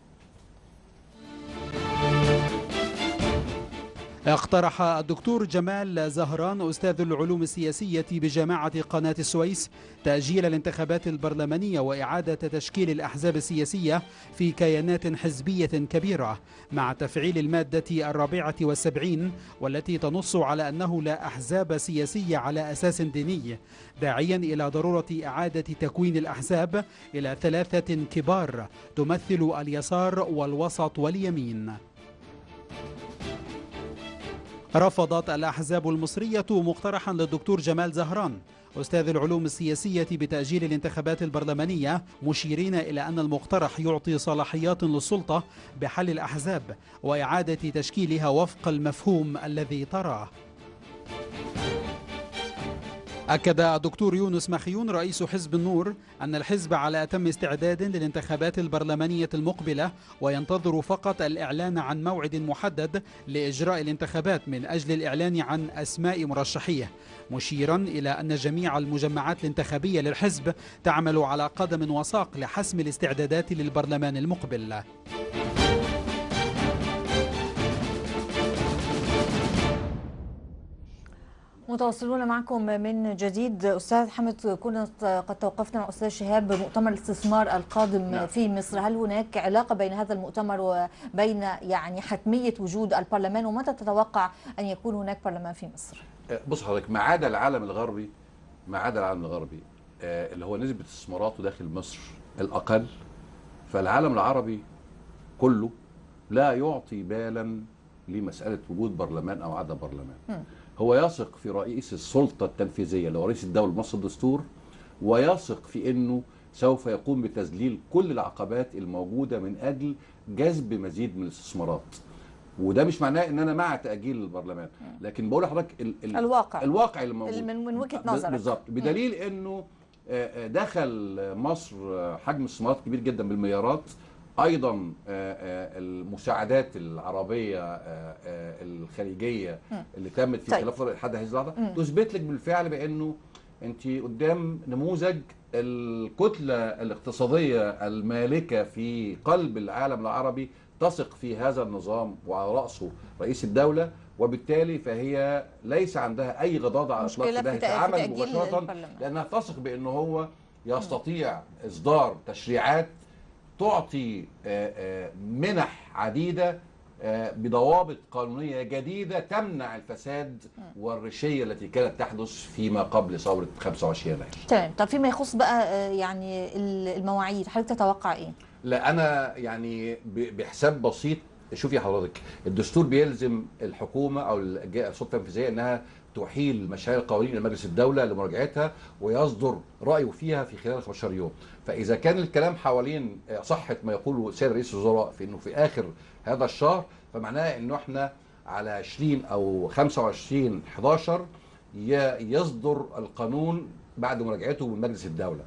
اقترح الدكتور جمال زهران أستاذ العلوم السياسية بجامعة قناة السويس تأجيل الانتخابات البرلمانية وإعادة تشكيل الأحزاب السياسية في كيانات حزبية كبيرة مع تفعيل المادة الرابعة والسبعين والتي تنص على أنه لا أحزاب سياسية على أساس ديني داعيا إلى ضرورة إعادة تكوين الأحزاب إلى ثلاثة كبار تمثل اليسار والوسط واليمين رفضت الأحزاب المصرية مقترحا للدكتور جمال زهران أستاذ العلوم السياسية بتأجيل الانتخابات البرلمانية مشيرين إلى أن المقترح يعطي صلاحيات للسلطة بحل الأحزاب وإعادة تشكيلها وفق المفهوم الذي تراه أكد الدكتور يونس مخيون رئيس حزب النور أن الحزب على أتم استعداد للانتخابات البرلمانية المقبلة وينتظر فقط الإعلان عن موعد محدد لإجراء الانتخابات من أجل الإعلان عن أسماء مرشحيه مشيرا إلى أن جميع المجمعات الانتخابية للحزب تعمل على قدم وساق لحسم الاستعدادات للبرلمان المقبل متواصلون معكم من جديد استاذ حمد كنا قد توقفنا مع استاذ شهاب مؤتمر الاستثمار القادم نعم. في مصر هل هناك علاقه بين هذا المؤتمر وبين يعني حتميه وجود البرلمان ومتى تتوقع ان يكون هناك برلمان في مصر بص حضرتك ما عدا العالم الغربي ما عدا العالم الغربي آه، اللي هو نسبة استثماراته داخل مصر الأقل فالعالم العربي كله لا يعطي بالا لمسألة وجود برلمان أو عدم برلمان هو يثق في رئيس السلطة التنفيذية اللي هو رئيس الدولة نص الدستور ويثق في أنه سوف يقوم بتذليل كل العقبات الموجودة من أجل جذب مزيد من الاستثمارات وده مش معناه ان انا مع تاجيل البرلمان لكن بقول لحضرتك ال ال الواقع. الواقع اللي موجود من- من وجهة ب- نظرك. بالظبط بدليل انه آه، آه، دخل مصر آه، حجم استثمارات كبير جدا بالمليارات ايضا آه، آه، المساعدات العربيه آه، آه، الخليجيه اللي تمت في طيب. خلاف لحد هذه اللحظه مم. تثبت لك بالفعل بانه انت قدام نموذج الكتله الاقتصاديه المالكه في قلب العالم العربي تثق في هذا النظام وعلى راسه رئيس الدوله وبالتالي فهي ليس عندها اي غضاضه على مشكلة الاطلاق في تجاه تأ- في العمل تأجيل مباشره البرلمان. لانها تثق بانه هو يستطيع اصدار تشريعات تعطي آه، آه، منح عديده آه، بضوابط قانونيه جديده تمنع الفساد والرشيه التي كانت تحدث فيما قبل ثوره 25 يناير. تمام طب فيما يخص بقى آه، يعني ال- المواعيد حضرتك تتوقع ايه لا انا يعني ب- بحساب بسيط شوفي حضرتك الدستور بيلزم الحكومه او الج- السلطه التنفيذيه انها تحيل مشاريع القوانين الى مجلس الدوله لمراجعتها ويصدر رايه فيها في خلال 15 يوم فاذا كان الكلام حوالين صحه ما يقوله سيد رئيس الوزراء في انه في اخر هذا الشهر فمعناه انه احنا على 20 او 25 11 ي- يصدر القانون بعد مراجعته من مجلس الدوله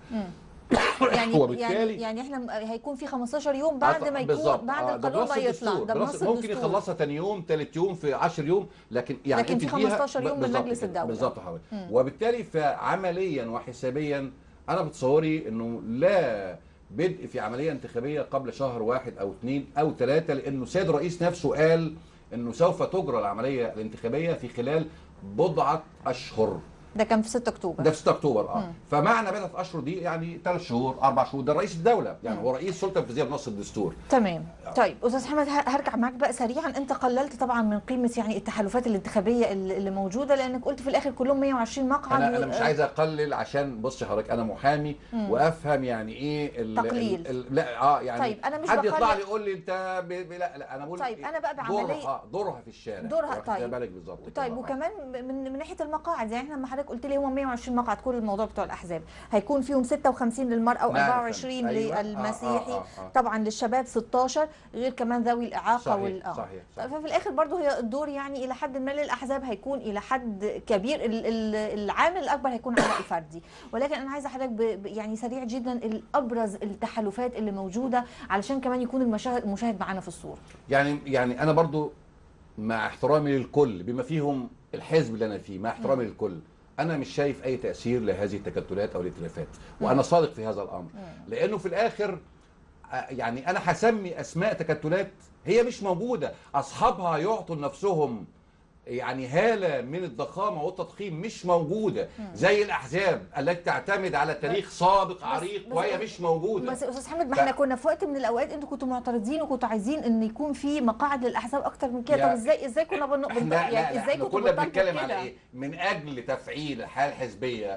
يعني وبالتالي- يعني يعني احنا م- هيكون في 15 يوم بعد ما يكون بالظبط. بعد آه، ده القانون بنص ما يطلع الدستور. ده بنص- بنص ممكن الدستور يخلصها تاني يوم ثالث يوم في 10 يوم لكن يعني لكن في انت اديها- 15 يوم من بالظبط مجلس كده. الدولة. بالظبط حضرتك وبالتالي فعمليا وحسابيا انا بتصوري انه لا بدء في عمليه انتخابيه قبل شهر واحد او اثنين او ثلاثه لانه السيد الرئيس نفسه قال انه سوف تجرى العمليه الانتخابيه في خلال بضعه اشهر ده كان في 6 اكتوبر ده في 6 اكتوبر اه فمعنى بضعه اشهر دي يعني ثلاث شهور اربع شهور ده رئيس الدوله يعني هو رئيس سلطه تنفيذيه بنص الدستور تمام طيب استاذ حمد ه- هرجع معاك بقى سريعا انت قللت طبعا من قيمه يعني التحالفات الانتخابيه اللي اللي موجوده لانك قلت في الاخر كلهم 120 مقعد انا و- انا مش عايز اقلل عشان بص حضرتك انا محامي وافهم يعني ايه ال تقليل. ال ال لا اه يعني طيب، أنا مش حد يطلع بقلل. لي يقول لي انت ب... ب... لا لا انا بقول طيب، إيه؟ أنا بقى بعملية- دورها دورها في الشارع دورها واخد طيب بالك بالظبط كده. طيب آه. وكمان من من ناحيه المقاعد يعني احنا لما حضرتك حضرتك قلت لي هم 120 مقعد كل الموضوع بتوع الاحزاب هيكون فيهم 56 للمراه نعم، و24 أيوة. آه، للمسيحي آه، آه، آه. طبعا للشباب 16 غير كمان ذوي الاعاقه صحيح، وال آه. صحيح، صحيح. ففي الاخر برضه هي الدور يعني الى حد ما للاحزاب هيكون الى حد كبير ال- ال- العامل الاكبر هيكون على الفردي ولكن انا عايزه حضرتك ب- ب- يعني سريع جدا الابرز التحالفات اللي موجوده علشان كمان يكون المشاهد المشاهد معانا في الصوره يعني يعني انا برضو مع احترامي للكل بما فيهم الحزب اللي انا فيه مع احترامي للكل انا مش شايف اي تاثير لهذه التكتلات او الائتلافات وانا صادق في هذا الامر لانه في الاخر آه، يعني انا هسمي اسماء تكتلات هي مش موجوده اصحابها يعطوا لنفسهم يعني هاله من الضخامه والتضخيم مش موجوده زي الاحزاب التي تعتمد على تاريخ سابق عريق بس- وهي مش موجوده بس يا استاذ حمد ما ف- احنا كنا في وقت من الاوقات انتوا كنتوا معترضين وكنتوا عايزين ان يكون في مقاعد للاحزاب اكتر من كده يا- طب ازاي ازاي كنا بن... احنا بن... لا يعني لا ازاي احنا كنتوا كنا بتطالبوا بنتكلم على كده؟ ايه من اجل تفعيل الحياه الحزبيه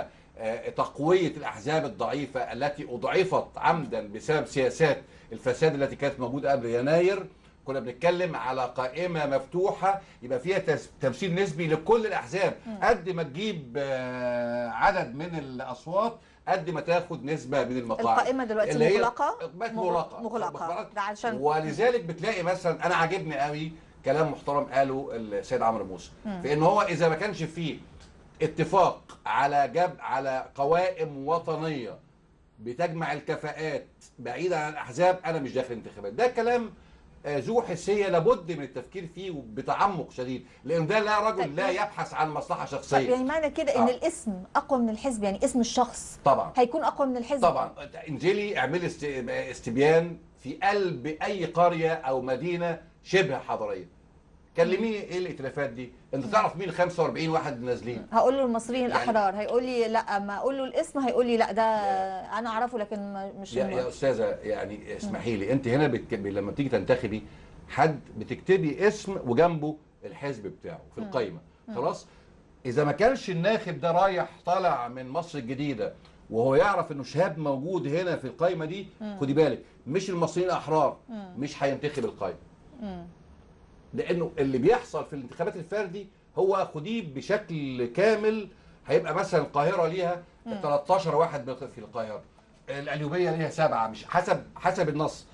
وتقويه الاحزاب الضعيفه التي اضعفت عمدا بسبب سياسات الفساد التي كانت موجوده قبل يناير كنا بنتكلم على قائمه مفتوحه يبقى فيها تس- تمثيل نسبي لكل الاحزاب قد ما تجيب آه، عدد من الاصوات قد ما تاخد نسبه من المقاعد القائمه دلوقتي اللي هي مغلقه بقت مغ- مغلقه مغلقه ده عشان ولذلك بتلاقي مثلا انا عاجبني قوي كلام محترم قاله السيد عمرو موسى في ان هو اذا ما كانش فيه اتفاق على جب على قوائم وطنيه بتجمع الكفاءات بعيدا عن الاحزاب انا مش داخل انتخابات ده كلام آه، ذو حسيه لابد من التفكير فيه بتعمق شديد لان ده لا رجل طيب. لا يبحث عن مصلحه طب شخصيه يعني معنى كده ان آه. الاسم اقوى من الحزب يعني اسم الشخص طبعا هيكون اقوى من الحزب طبعا انزلي اعملي است- استبيان في قلب اي قريه او مدينه شبه حضريه كلميني ايه الائتلافات دي انت تعرف مين 45 واحد نازلين هقول له المصريين يعني- الاحرار هيقول لي لا اما اقول له الاسم هيقول لي لا ده انا اعرفه لكن ما- مش يا, الم- يا استاذه يعني اسمحي لي انت هنا بتك... لما بتيجي تنتخبي حد بتكتبي اسم وجنبه الحزب بتاعه في القايمه خلاص اذا ما كانش الناخب ده رايح طالع من مصر الجديده وهو يعرف انه شهاب موجود هنا في القايمه دي خدي بالك مش المصريين الاحرار مش هينتخب القايمه مم. لانه اللي بيحصل في الانتخابات الفردي هو خديه بشكل كامل هيبقى مثلا القاهره ليها 13 واحد من- في القاهره القليوبيه ليها سبعه مش حسب حسب النص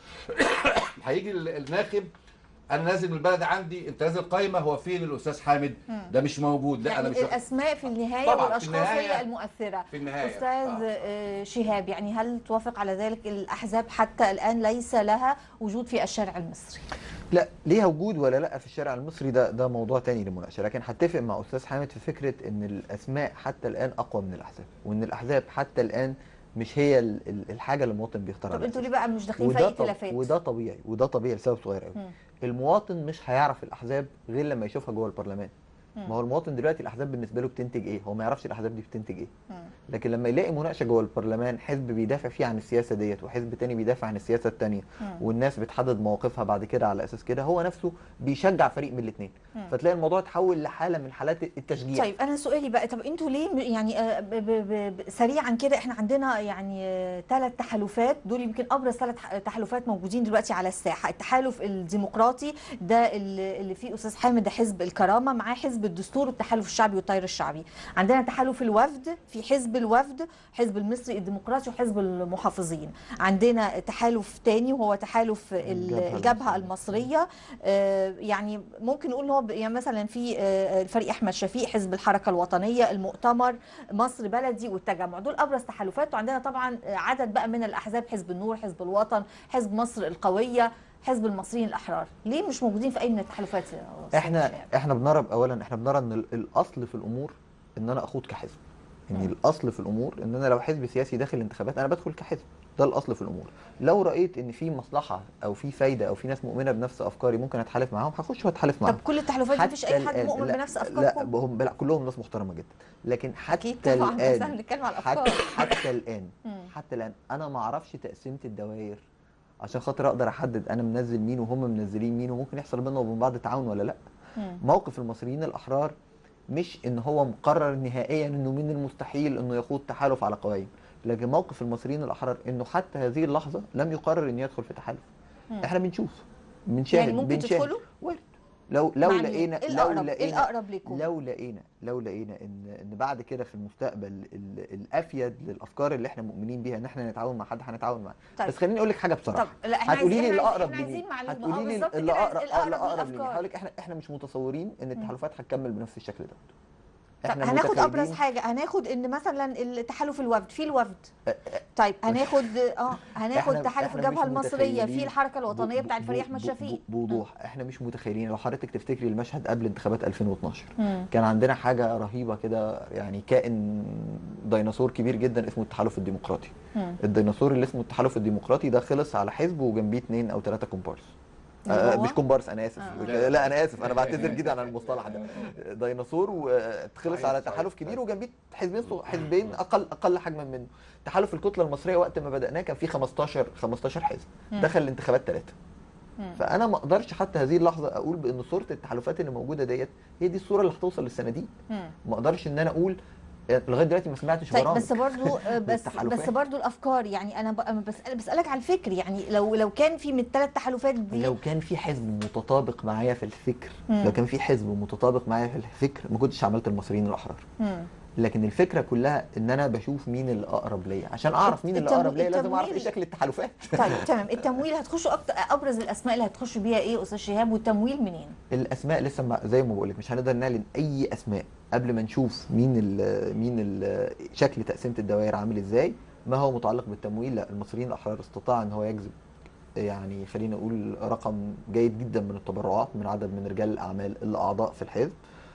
هيجي ال- الناخب انا نازل من البلد عندي انت نازل قايمه هو فين الاستاذ حامد ده مش موجود لا انا مش يعني واخد- الاسماء في النهايه طبعاً، في والاشخاص النهاية- هي المؤثره في النهايه استاذ آه. آه، شهاب يعني هل توافق على ذلك الاحزاب حتى الان ليس لها وجود في الشارع المصري لا ليها وجود ولا لا في الشارع المصري ده ده موضوع تاني للمناقشه لكن هتفق مع استاذ حامد في فكره ان الاسماء حتى الان اقوى من الاحزاب وان الاحزاب حتى الان مش هي ال- ال- الحاجه اللي المواطن بيختارها طب على انتوا ليه أساسها. بقى مش داخلين في اي وده طب خلافات وده طبيعي وده طبيعي لسبب صغير قوي مم. المواطن مش هيعرف الاحزاب غير لما يشوفها جوه البرلمان مم. ما هو المواطن دلوقتي الاحزاب بالنسبه له بتنتج ايه هو ما يعرفش الاحزاب دي بتنتج ايه مم. لكن لما يلاقي مناقشه جوه البرلمان حزب بيدافع فيه عن السياسه ديت وحزب تاني بيدافع عن السياسه التانيه مم. والناس بتحدد مواقفها بعد كده على اساس كده هو نفسه بيشجع فريق من الاثنين مم. فتلاقي الموضوع اتحول لحاله من حالات التشجيع طيب انا سؤالي بقى طب انتوا ليه م- يعني آه، ب- ب- ب- ب- سريعا كده احنا عندنا يعني ثلاث تحالفات دول يمكن ابرز ثلاث تحالفات موجودين دلوقتي على الساحه التحالف الديمقراطي ده اللي اللي فيه استاذ حامد ده حزب الكرامه معاه حزب الدستور والتحالف الشعبي والتيار الشعبي عندنا تحالف الوفد في حزب الوفد حزب المصري الديمقراطي وحزب المحافظين عندنا تحالف تاني وهو تحالف ال- الجبهة الجبهه المصرية. المصريه آه، يعني ممكن نقول إن هو ب- يعني مثلا في آه، الفريق احمد شفيق حزب الحركه الوطنيه المؤتمر مصر بلدي والتجمع دول ابرز تحالفات وعندنا طبعا آه، عدد بقى من الاحزاب حزب النور حزب الوطن حزب مصر القويه حزب المصريين الاحرار ليه مش موجودين في اي من التحالفات يا أستاذ احنا شهاب؟ احنا بنرى اولا احنا بنرى ان ال- الاصل في الامور ان انا اخوض كحزب يعني مم. الاصل في الامور ان انا لو حزب سياسي داخل الانتخابات انا بدخل كحزب ده الاصل في الامور لو رايت ان في مصلحه او في فايده او في ناس مؤمنه بنفس افكاري ممكن اتحالف معاهم هخش واتحالف معاهم طب كل التحالفات دي مفيش اي حد الآن- مؤمن لا- بنفس لا افكاركم هم لا كلهم ناس محترمه جدا لكن حتى اكيد طبعا بس احنا الان بنتكلم على حتى, الافكار حتى الان مم. حتى الان انا ما اعرفش تقسيمه الدوائر عشان خاطر اقدر احدد انا منزل مين وهم منزلين مين وممكن يحصل بيننا وبين بعض تعاون ولا لا مم. موقف المصريين الاحرار مش ان هو مقرر نهائيا انه من المستحيل انه يخوض تحالف على قوائم لكن موقف المصريين الاحرار انه حتى هذه اللحظه لم يقرر انه يدخل في تحالف مم. احنا بنشوف بنشاهد يعني ممكن بنشاهد تدخلوا؟ وارد لو لو مع مين؟ لقينا إيه لو الأقرب؟ إيه لقينا الأقرب لكم؟ لو لقينا لو لقينا ان ان بعد كده في المستقبل ال- الافيد للافكار اللي احنا مؤمنين بيها ان احنا نتعاون مع حد هنتعاون معاه طيب. بس خليني اقول لك حاجه طب بصراحه لا احنا هتقولي لي عايزين اللي احنا اقرب عايزين لمين معلومه اه هتقولي لي بالظبط اللي كده اقرب آه، اللي الاقرب اقرب لمين للافكار هقول لك احنا احنا مش متصورين ان التحالفات هتكمل بنفس الشكل ده طب احنا هناخد ابرز متخيلين- حاجه هناخد ان مثلا التحالف الوفد في الوفد طيب هناخد اه هناخد إحنا- تحالف إحنا الجبهه مش المصريه في متخيلين الحركه الوطنيه ب- بتاع ب- الفريق ب- احمد ب- شفيق بوضوح احنا مش متخيلين لو حضرتك تفتكري المشهد قبل انتخابات 2012 مم. كان عندنا حاجه رهيبه كده يعني كائن ديناصور كبير جدا اسمه التحالف الديمقراطي مم. الديناصور اللي اسمه التحالف الديمقراطي ده خلص على حزب وجنبيه اثنين او ثلاثه كومبارس اللي آه هو؟ مش كومبارس انا اسف آه. لا انا اسف انا بعتذر جدا عن المصطلح ده ديناصور وخلص على تحالف كبير وجنبيه حزبين صغ- حزبين اقل اقل حجما منه تحالف الكتله المصريه وقت ما بداناه كان فيه 15 15 حزب مم. دخل الانتخابات ثلاثه مم. فانا ما اقدرش حتى هذه اللحظه اقول بان صوره التحالفات اللي موجوده ديت هي دي الصوره اللي هتوصل للصناديق مم. ما اقدرش ان انا اقول لغايه دلوقتي ما سمعتش طيب برامج بس برضو آه، بس للتحالفات. بس برضو الافكار يعني انا ب- أنا بسأل بسالك على الفكر يعني لو لو كان في من الثلاث تحالفات دي لو كان في حزب متطابق معايا في الفكر مم. لو كان في حزب متطابق معايا في الفكر ما كنتش عملت المصريين الاحرار مم. لكن الفكره كلها ان انا بشوف مين اللي اقرب ليا عشان اعرف مين اللي التمو- اقرب ليا لازم اعرف ايه التمويل. شكل التحالفات طيب تمام التمويل هتخشوا اكتر ابرز الاسماء اللي هتخشوا بيها ايه استاذ شهاب والتمويل منين؟ الاسماء لسه ما زي ما بقول لك مش هنقدر نعلن اي اسماء قبل ما نشوف مين ال مين ال شكل تقسيمه الدوائر عامل ازاي ما هو متعلق بالتمويل لا المصريين الاحرار استطاع ان هو يجذب يعني خلينا نقول رقم جيد جدا من التبرعات من عدد من رجال الاعمال الاعضاء في الحزب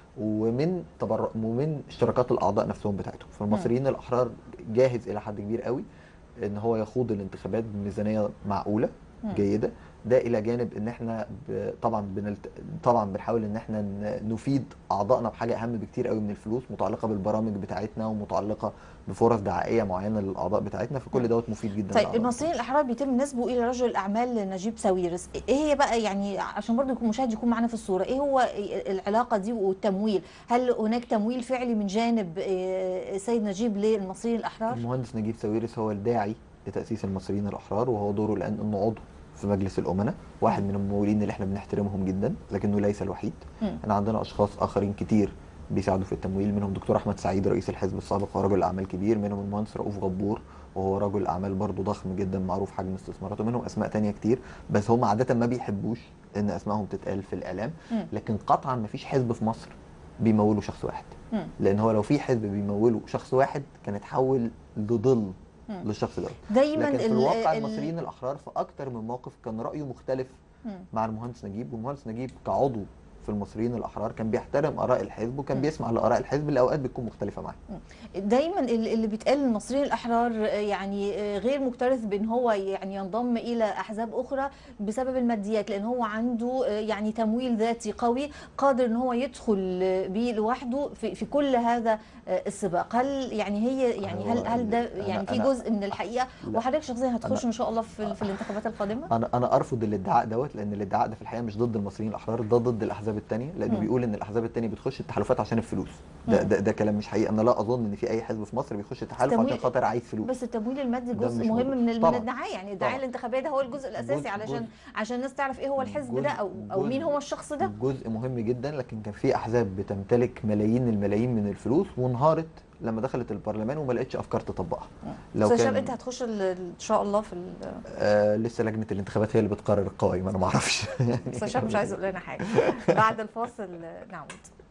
ومن تبرع ومن اشتراكات الاعضاء نفسهم بتاعتهم فالمصريين الاحرار جاهز الى حد كبير قوي ان هو يخوض الانتخابات بميزانيه معقوله مم. جيده ده الى جانب ان احنا ب- طبعا بنلت... طبعا بنحاول ان احنا ن- نفيد اعضائنا بحاجه اهم بكتير قوي من الفلوس متعلقه بالبرامج بتاعتنا ومتعلقه بفرص دعائيه معينه للاعضاء بتاعتنا فكل دوت مفيد جدا طيب للأعضاء. المصريين الاحرار بيتم نسبه الى رجل الاعمال نجيب ساويرس ايه هي بقى يعني عشان برضو يكون المشاهد يكون معانا في الصوره ايه هو العلاقه دي والتمويل هل هناك تمويل فعلي من جانب آه، السيد نجيب للمصريين الاحرار المهندس نجيب ساويرس هو الداعي لتاسيس المصريين الاحرار وهو دوره الان انه عضو في مجلس الامناء واحد من الممولين اللي احنا بنحترمهم جدا لكنه ليس الوحيد مم. احنا عندنا اشخاص اخرين كتير بيساعدوا في التمويل منهم دكتور احمد سعيد رئيس الحزب السابق ورجل اعمال كبير منهم المهندس رؤوف غبور وهو رجل اعمال برضه ضخم جدا معروف حجم استثماراته منهم اسماء تانية كتير بس هم عاده ما بيحبوش ان اسمائهم تتقال في الاعلام مم. لكن قطعا ما فيش حزب في مصر بيموله شخص واحد مم. لان هو لو في حزب بيموله شخص واحد كان اتحول لظل مم. للشخص ده دايما لكن في ال- الواقع ال- المصريين الاحرار في اكتر من موقف كان رايه مختلف مم. مع المهندس نجيب والمهندس نجيب كعضو في المصريين الاحرار كان بيحترم اراء الحزب وكان مم. بيسمع لاراء الحزب اللي اوقات بتكون مختلفه معاه دايما ال- اللي بيتقال المصريين الاحرار آه، يعني آه، غير مكترث بان هو يعني ينضم الى احزاب اخرى بسبب الماديات لان هو عنده آه، يعني تمويل ذاتي قوي قادر ان هو يدخل آه، بيه لوحده في, في كل هذا آه، السباق هل يعني هي يعني هو هل هل ده أنا- يعني في أنا- جزء من الحقيقه لا. وحضرتك شخصيا هتخش أنا- ان شاء الله في, في الانتخابات القادمه انا انا ارفض الادعاء دوت لان الادعاء ده في الحقيقه مش ضد المصريين الاحرار ده ضد الاحزاب الثانيه لانه مم. بيقول ان الاحزاب الثانيه بتخش التحالفات عشان الفلوس ده, مم. ده ده كلام مش حقيقي انا لا اظن ان في اي حزب في مصر بيخش تحالف تمويل- عشان خاطر عايز فلوس بس التمويل المادي ده جزء مش مهم موجود. من ال- من طبعاً. الدعايه يعني الدعايه طبعاً. الانتخابيه ده هو الجزء الاساسي جزء- علشان جزء. عشان الناس تعرف ايه هو الحزب جزء- ده او او مين جزء- هو الشخص ده جزء مهم جدا لكن كان في احزاب بتمتلك ملايين الملايين من الفلوس وانهارت لما دخلت البرلمان وما لقتش افكار تطبقها لو استاذ شاب كان انت هتخش ال- ان شاء الله في ال- آه لسه لجنه الانتخابات هي اللي بتقرر القوائم انا ما اعرفش استاذ شاب مش عايز يقول لنا حاجه بعد الفاصل نعود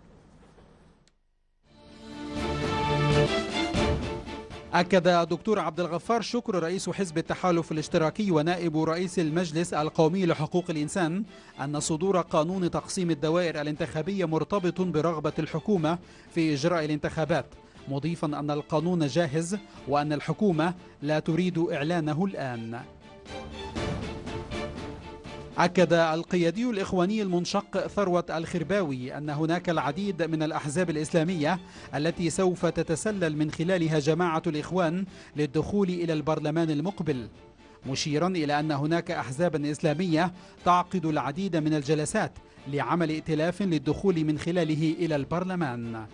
أكد الدكتور عبد الغفار شكر رئيس حزب التحالف الاشتراكي ونائب رئيس المجلس القومي لحقوق الإنسان أن صدور قانون تقسيم الدوائر الانتخابية مرتبط برغبة الحكومة في إجراء الانتخابات مضيفا أن القانون جاهز وأن الحكومة لا تريد إعلانه الآن أكد القيادي الإخواني المنشق ثروة الخرباوي أن هناك العديد من الأحزاب الإسلامية التي سوف تتسلل من خلالها جماعة الإخوان للدخول إلى البرلمان المقبل مشيرا إلى أن هناك أحزابا إسلامية تعقد العديد من الجلسات لعمل ائتلاف للدخول من خلاله إلى البرلمان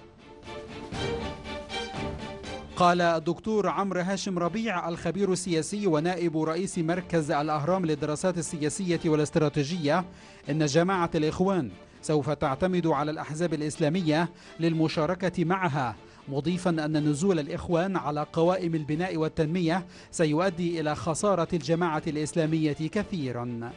قال الدكتور عمرو هاشم ربيع الخبير السياسي ونائب رئيس مركز الأهرام للدراسات السياسية والاستراتيجية إن جماعة الإخوان سوف تعتمد على الأحزاب الإسلامية للمشاركة معها مضيفا أن نزول الإخوان على قوائم البناء والتنمية سيؤدي إلى خسارة الجماعة الإسلامية كثيرا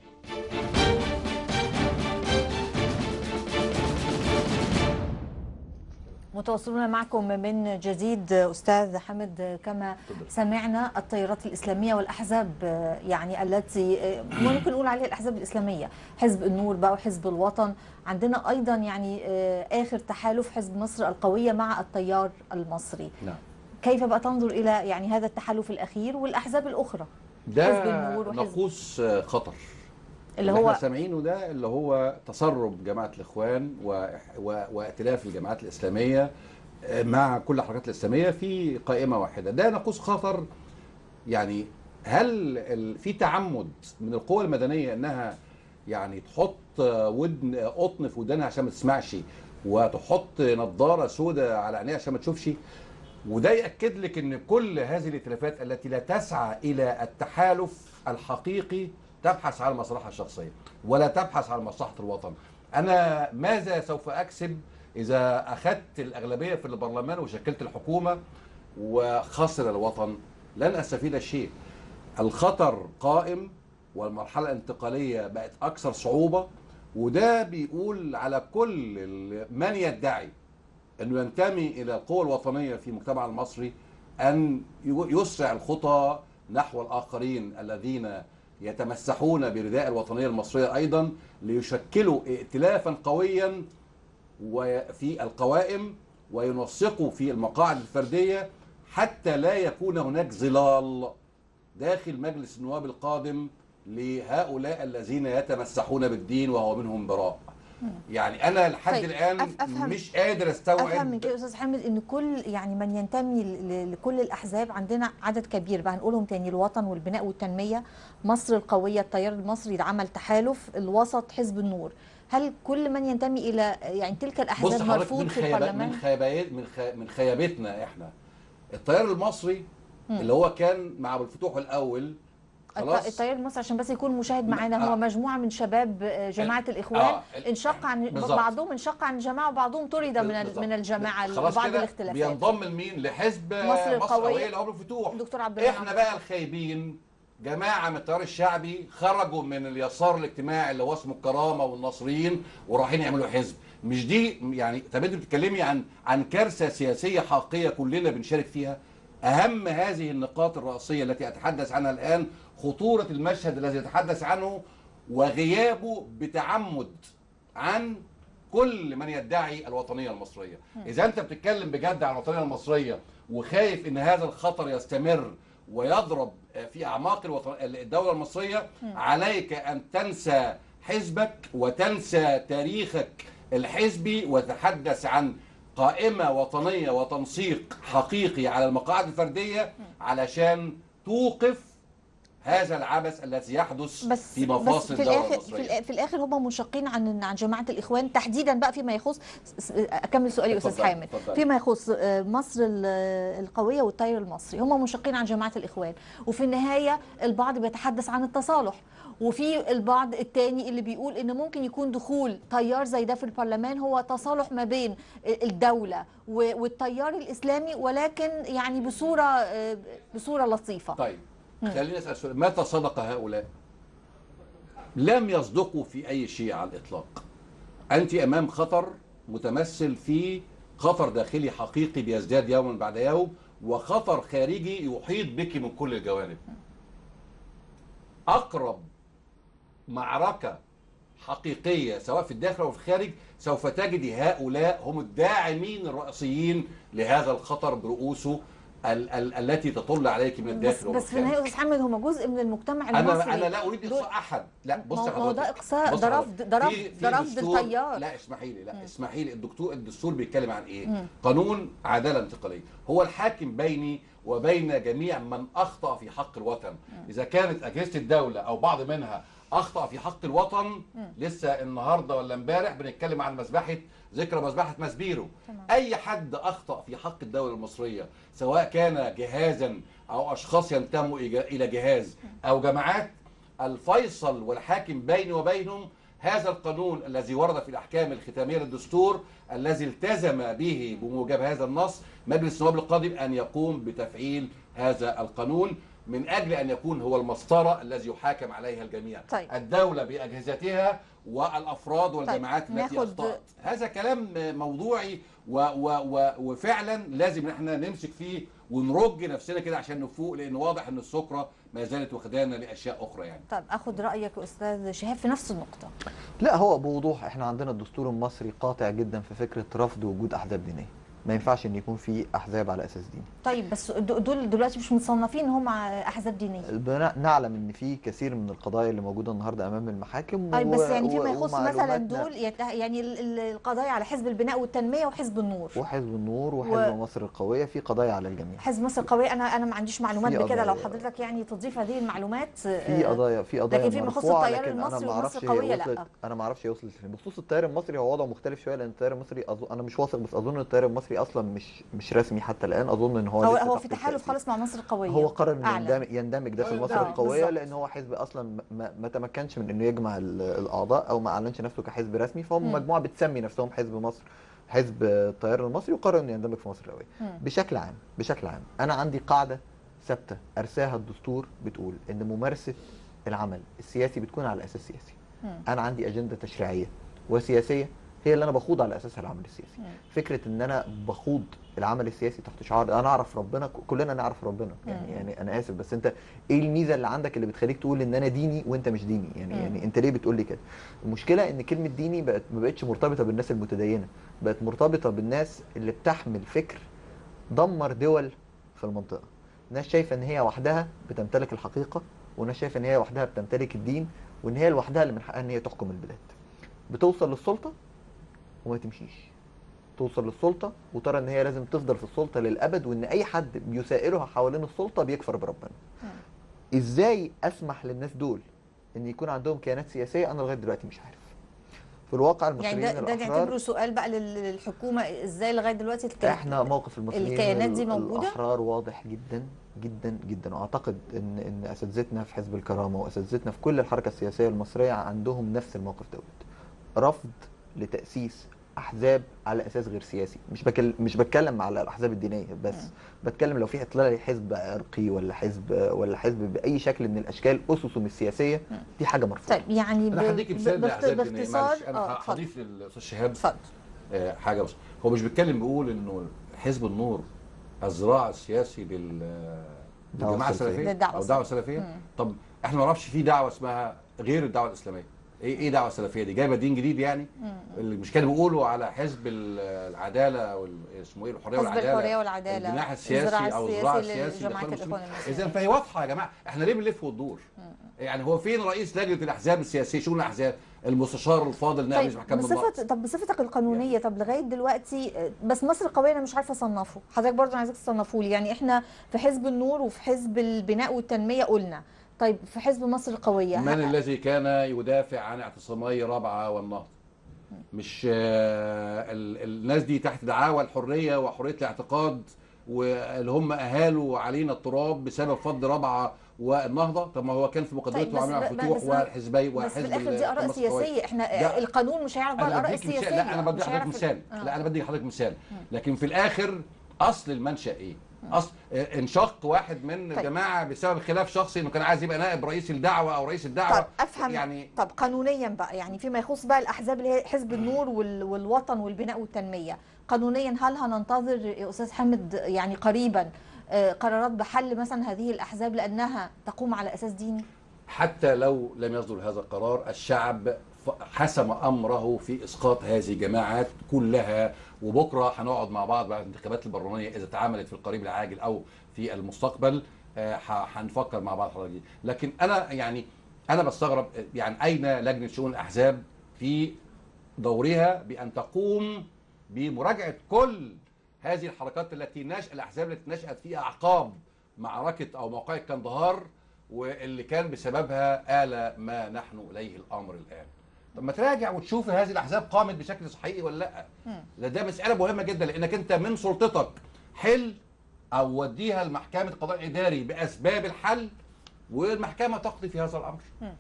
متواصلون معكم من جديد أستاذ حمد كما سمعنا التيارات الإسلامية والأحزاب يعني التي ممكن نقول عليها الأحزاب الإسلامية حزب النور بقى وحزب الوطن عندنا أيضا يعني آخر تحالف حزب مصر القوية مع التيار المصري نعم كيف بقى تنظر إلى يعني هذا التحالف الأخير والأحزاب الأخرى حزب ده النور وحزب- ناقوس خطر اللي اللي هو احنا سامعينه ده اللي هو تسرب جماعه الاخوان و... و... وائتلاف الجماعات الاسلاميه آه، مع كل الحركات الاسلاميه في قائمه واحده ده ناقوس خطر يعني هل ال... في تعمد من القوى المدنيه انها يعني تحط آه، ودن آه، قطن في ودانها عشان ما تسمعش وتحط نظاره سوداء على عينيها عشان ما تشوفش وده ياكد لك ان كل هذه الائتلافات التي لا تسعى الى التحالف الحقيقي تبحث عن المصلحه الشخصيه ولا تبحث عن مصلحه الوطن انا ماذا سوف اكسب اذا اخذت الاغلبيه في البرلمان وشكلت الحكومه وخسر الوطن لن استفيد شيء الخطر قائم والمرحله الانتقاليه بقت اكثر صعوبه وده بيقول على كل ال- من يدعي انه ينتمي الى القوى الوطنيه في المجتمع المصري ان يو- يسرع الخطى نحو الاخرين الذين يتمسحون برداء الوطنيه المصريه ايضا ليشكلوا ائتلافا قويا وفي القوائم وينسقوا في المقاعد الفرديه حتى لا يكون هناك ظلال داخل مجلس النواب القادم لهؤلاء الذين يتمسحون بالدين وهو منهم براء يعني انا لحد طيب، الان أف- أفهم- مش قادر افهم من استوعب كده استاذ حامد ان كل يعني من ينتمي ل- لكل الاحزاب عندنا عدد كبير بقى هنقولهم تاني الوطن والبناء والتنميه مصر القويه التيار المصري ده عمل تحالف الوسط حزب النور هل كل من ينتمي الى يعني تلك بص الاحزاب حضرتك مرفوض من في خيابات البرلمان من خيابات من خي... من خيابتنا احنا التيار المصري اللي هو كان مع ابو الفتوح الاول الت- خلاص التيار المصري عشان بس يكون مشاهد معانا آه. هو مجموعه من شباب آه، جماعه الاخوان آه. انشق عن بالظبط. بعضهم انشق عن الجماعه وبعضهم طرد من ال- بالظبط. من الجماعه خلاص لبعض كده الاختلافات بينضم لمين لحزب مصر مصر القوية. القويه اللي هو ابو الفتوح دكتور عبد الرحمن احنا بقى الخايبين جماعه من التيار الشعبي خرجوا من اليسار الاجتماعي اللي هو اسمه الكرامه والناصريين ورايحين يعملوا حزب مش دي يعني طب انت بتتكلمي عن عن كارثه سياسيه حقيقيه كلنا بنشارك فيها اهم هذه النقاط الرئيسيه التي اتحدث عنها الان خطوره المشهد الذي يتحدث عنه وغيابه بتعمد عن كل من يدعي الوطنيه المصريه اذا انت بتتكلم بجد عن الوطنيه المصريه وخايف ان هذا الخطر يستمر ويضرب في اعماق الوطن... الدوله المصريه عليك ان تنسى حزبك وتنسى تاريخك الحزبي وتتحدث عن قائمه وطنيه وتنسيق حقيقي على المقاعد الفرديه علشان توقف هذا العبث الذي يحدث بس في بس مفاصل في الدوله الاخر في, المصريه الآ- في الاخر هم منشقين عن عن جماعه الاخوان تحديدا بقى فيما يخص س- اكمل سؤالي استاذ اتفضل، حامد اتفضل. فيما يخص آه، مصر ال- القويه والتيار المصري هم منشقين عن جماعه الاخوان وفي النهايه البعض بيتحدث عن التصالح وفي البعض التاني اللي بيقول ان ممكن يكون دخول تيار زي ده في البرلمان هو تصالح ما بين الدوله و- والتيار الاسلامي ولكن يعني بصوره آه، بصوره لطيفه طيب خليني اسال سؤال متى صدق هؤلاء؟ لم يصدقوا في اي شيء على الاطلاق. انت امام خطر متمثل في خطر داخلي حقيقي بيزداد يوما بعد يوم وخطر خارجي يحيط بك من كل الجوانب. اقرب معركه حقيقيه سواء في الداخل او في الخارج سوف تجد هؤلاء هم الداعمين الرئيسيين لهذا الخطر برؤوسه ال- ال- التي تطل عليك من بس الداخل ومن بس في النهايه الخارج. استاذ حامد هم جزء من المجتمع المصري انا انا لا اريد دول- اقصاء احد لا بص ما يا هو- ما هو ده حضرتك. اقصاء بص ده حضرتك. رفض ده رفض في- في ده رفض دستور- التيار لا اسمحي لي لا اسمحي لي الدكتور الدستور بيتكلم عن ايه قانون عداله انتقاليه هو الحاكم بيني وبين جميع من اخطا في حق الوطن اذا كانت اجهزه الدوله او بعض منها اخطا في حق الوطن لسه النهارده ولا امبارح بنتكلم عن مذبحه ذكرى مذبحه مسبيرو اي حد اخطا في حق الدوله المصريه سواء كان جهازا او اشخاص ينتموا إيجا- الى جهاز او جماعات الفيصل والحاكم بيني وبينهم هذا القانون الذي ورد في الاحكام الختاميه للدستور الذي التزم به بموجب هذا النص مجلس النواب القادم ان يقوم بتفعيل هذا القانون من اجل ان يكون هو المسطره الذي يحاكم عليها الجميع طيب. الدوله باجهزتها والافراد والجماعات التي ناخد- اخطات هذا كلام موضوعي و و و وفعلا لازم احنا نمسك فيه ونرج نفسنا كده عشان نفوق لان واضح ان السكره ما زالت واخدانا لاشياء اخرى يعني طيب اخد رايك يا استاذ شهاب في نفس النقطه لا هو بوضوح احنا عندنا الدستور المصري قاطع جدا في فكره رفض وجود احزاب دينيه ما ينفعش ان يكون في احزاب على اساس ديني طيب بس د- دول دلوقتي مش متصنفين هم احزاب دينيه البناء- نعلم ان في كثير من القضايا اللي موجوده النهارده امام المحاكم طيب بس يعني فيما و- يخص مثلا ومعلوماتنا- دول يت- يعني ال- ال- القضايا على حزب البناء والتنميه وحزب النور وحزب النور وحزب و- و... مصر القويه في قضايا على الجميع حزب مصر القوية أنا أنا ما عنديش معلومات في بكده لو قضايا- حضرتك يعني تضيف هذه المعلومات في قضايا في قضايا لكن فيما يخص مرفوعة، التيار لكن أنا المصري ما ومصر أعرفش هي القوية لا. وصلت- انا ما اعرفش هي وصلت لفين بخصوص التيار المصري هو وضعه مختلف شويه لان التيار المصري أظن انا مش واثق بس اظن التيار المصري اصلا مش مش رسمي حتى الان اظن ان هو هو لسه هو تحت في تحالف التأسيس. خالص مع مصر القوية هو قرر انه أعلن. يندمج, يندمج داخل آه، مصر آه، القويه بالظبط. لان هو حزب اصلا ما, ما تمكنش من انه يجمع ال- الاعضاء او ما اعلنش نفسه كحزب رسمي فهم مم. مجموعه بتسمي نفسهم حزب مصر حزب التيار المصري وقرر انه يندمج في مصر القويه مم. بشكل عام بشكل عام انا عندي قاعده ثابته ارساها الدستور بتقول ان ممارسه العمل السياسي بتكون على اساس سياسي مم. انا عندي اجنده تشريعيه وسياسيه هي اللي انا بخوض على اساسها العمل السياسي مم. فكره ان انا بخوض العمل السياسي تحت شعار انا اعرف ربنا كلنا نعرف ربنا يعني مم. يعني انا اسف بس انت ايه الميزه اللي عندك اللي بتخليك تقول ان انا ديني وانت مش ديني يعني مم. يعني انت ليه بتقول لي كده المشكله ان كلمه ديني بقت ما بقتش مرتبطه بالناس المتدينه بقت مرتبطه بالناس اللي بتحمل فكر دمر دول في المنطقه ناس شايفه ان هي وحدها بتمتلك الحقيقه وناس شايفه ان هي وحدها بتمتلك الدين وان هي لوحدها اللي من حقها ان هي تحكم البلاد بتوصل للسلطه وما تمشيش توصل للسلطه وترى ان هي لازم تفضل في السلطه للابد وان اي حد بيسائرها حوالين السلطه بيكفر بربنا ازاي اسمح للناس دول ان يكون عندهم كيانات سياسيه انا لغايه دلوقتي مش عارف في الواقع يعني المصريين ده ده الاحرار نعتبره سؤال بقى لل- للحكومة ازاي لغاية دلوقتي الك- احنا موقف المصريين الكيانات دي ال- موجودة؟ الاحرار واضح جدا جدا جدا واعتقد ان ان اساتذتنا في حزب الكرامه واساتذتنا في كل الحركه السياسيه المصريه عندهم نفس الموقف دوت رفض لتاسيس احزاب على اساس غير سياسي مش بكل مش بتكلم على الاحزاب الدينيه بس بتكلم لو في اطلاع حزب عرقي ولا حزب ولا حزب باي شكل من الاشكال اسسه مش سياسيه دي حاجه مرفوضه طيب يعني ب- انا هديك ب- مثال باخت- لاحزاب دينيه باختصار معلش انا اه اتفضل هضيف للاستاذ شهاب اتفضل آه، حاجه بس هو مش بيتكلم بيقول انه حزب النور الذراع السياسي لل الدعوة للجماعه السلفية. السلفيه للدعوة او الدعوه السلفيه مم. طب احنا ما نعرفش في دعوه اسمها غير الدعوه الاسلاميه ايه ايه دعوه سلفيه دي جايبه دين جديد يعني مم. اللي مش كانوا بيقولوا على حزب ال- العداله وال- اسمه ايه الحريه حزب والعداله الحرية والعدالة الجناح الذراع السياسي او الذراع السياسي السياسي لجماعة للإخوان الإخوان المسلمين. المسلمين. اذا فهي واضحه يا جماعه احنا ليه بنلف وندور يعني هو فين رئيس لجنه الاحزاب السياسيه شؤون الاحزاب المستشار الفاضل نائب رئيس طيب محكمه النقض بصفة طب بصفتك القانونية طب لغاية دلوقتي آه، بس مصر القوية أنا مش عارفة أصنفه حضرتك برضه أنا عايزاك تصنفه لي يعني إحنا في حزب النور وفي حزب البناء والتنمية قلنا طيب في حزب مصر القوية من ه- الذي كان يدافع عن اعتصامي رابعه والنهضه مش آه، ال- الناس دي تحت دعاوى الحريه وحريه الاعتقاد واللي هم اهالوا علينا التراب بسبب فض رابعه والنهضه طب ما هو كان في مقدمته طيب بس عامل ب- الفتوح بس- والحزبي بس وحزب في الآخر دي آراء مصر القوية. سياسية إحنا ده- القانون مش هيعرف بقى انا الآراء بديك مثال السياسية لا انا بدي مش حضرتك هيعرف- مثال آه. لا انا بدي حضرتك مثال لكن في الاخر اصل المنشا ايه اصل آه، انشق واحد من طيب. الجماعه بسبب خلاف شخصي انه كان عايز يبقى نائب رئيس الدعوه او رئيس الدعوه طب افهم يعني طب قانونيا بقى يعني فيما يخص بقى الاحزاب اللي هي حزب النور وال... والوطن والبناء والتنميه قانونيا هل هننتظر يا استاذ حامد يعني قريبا آه، قرارات بحل مثلا هذه الاحزاب لانها تقوم على اساس ديني حتى لو لم يصدر هذا القرار الشعب ف- حسم امره في اسقاط هذه الجماعات كلها وبكره هنقعد مع بعض بعد الانتخابات البرلمانيه اذا اتعملت في القريب العاجل او في المستقبل آه، ح- هنفكر مع بعض حضرتك دي. لكن انا يعني انا بستغرب آه، يعني اين لجنه شؤون الاحزاب في دورها بان تقوم بمراجعه كل هذه الحركات التي نشأ الاحزاب التي نشأت في اعقاب معركه او موقعة كندهار واللي كان بسببها آل ما نحن اليه الامر الان. طب ما تراجع وتشوف هذه الاحزاب قامت بشكل صحيح ولا لا؟ مم. ده ده مساله مهمه جدا لانك انت من سلطتك حل او وديها لمحكمه قضاء اداري باسباب الحل والمحكمه تقضي في هذا الامر. مم.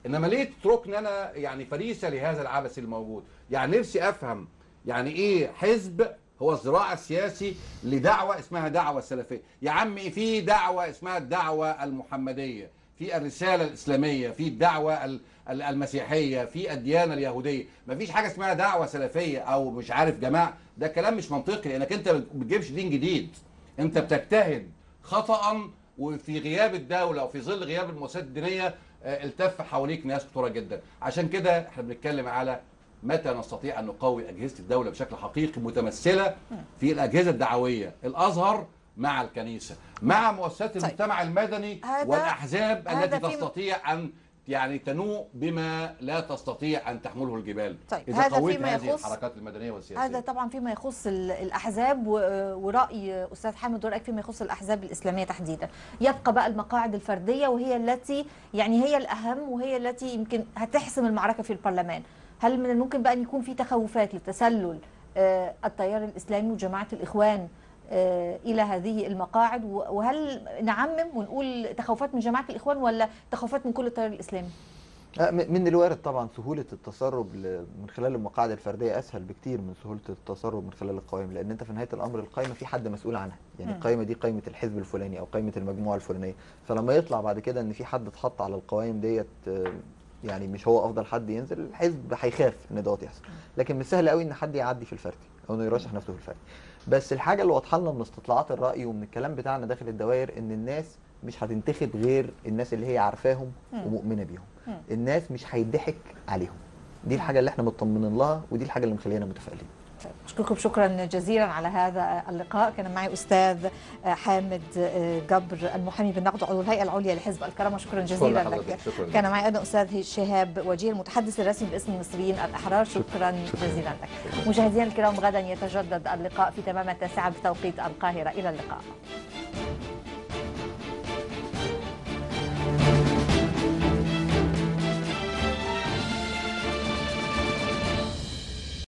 انما ليه تتركني انا يعني فريسه لهذا العبث الموجود يعني نفسي افهم يعني ايه حزب هو الذراع السياسي لدعوه اسمها دعوه سلفيه يا عمي في دعوه اسمها الدعوه المحمديه في الرساله الاسلاميه في الدعوه ال- ال- المسيحيه في الديانه اليهوديه مفيش حاجه اسمها دعوه سلفيه او مش عارف جماعه ده كلام مش منطقي لانك انت ما بتجيبش دين جديد انت بتجتهد خطا وفي غياب الدوله وفي ظل غياب المؤسسات الدينيه آه، التف حواليك ناس كتيره جدا عشان كده احنا بنتكلم على متى نستطيع ان نقوي اجهزه الدوله بشكل حقيقي متمثله في الاجهزه الدعويه الازهر مع الكنيسه مع مؤسسات طيب. المجتمع المدني هذا- والاحزاب هذا التي في- تستطيع ان يعني تنوء بما لا تستطيع ان تحمله الجبال طيب، اذا هذا قويت فيما هذه يخص- الحركات المدنيه والسياسيه هذا طبعا فيما يخص ال- الاحزاب و- وراي استاذ حامد ورايك فيما يخص الاحزاب الاسلاميه تحديدا يبقى بقى المقاعد الفرديه وهي التي يعني هي الاهم وهي التي يمكن هتحسم المعركه في البرلمان هل من الممكن بقى ان يكون في تخوفات لتسلل آه، التيار الاسلامي وجماعه الاخوان آه، الى هذه المقاعد و- وهل نعمم ونقول تخوفات من جماعه الاخوان ولا تخوفات من كل التيار الاسلامي آه، م- من الوارد طبعا سهولة التسرب ل- من خلال المقاعد الفردية أسهل بكتير من سهولة التسرب من خلال القوائم لأن أنت في نهاية الأمر القائمة في حد مسؤول عنها يعني مم. القائمة دي قائمة الحزب الفلاني أو قائمة المجموعة الفلانية فلما يطلع بعد كده إن في حد اتحط على القوائم ديت آه، يعني مش هو أفضل حد ينزل الحزب هيخاف إن دوت يحصل لكن مش سهل قوي إن حد يعدي في الفردي أو إنه يرشح نفسه في الفردي بس الحاجة اللي واضحة لنا من استطلاعات الرأي ومن الكلام بتاعنا داخل الدوائر إن الناس مش هتنتخب غير الناس اللي هي عارفاهم مم. ومؤمنة بيهم مم. الناس مش هيضحك عليهم دي الحاجه اللي احنا مطمنين لها ودي الحاجه اللي مخلينا متفائلين طيب، أشكركم شكرا جزيلا على هذا اللقاء كان معي أستاذ حامد جبر المحامي بالنقد عضو الهيئة العليا لحزب الكرامة شكرا جزيلا لحضرتك، لك شكرا كان معي أيضا أستاذ شهاب وجيه المتحدث الرسمي باسم المصريين الأحرار شكرا جزيلا لك مشاهدينا الكرام غدا يتجدد اللقاء في تمام التاسعة بتوقيت القاهرة إلى اللقاء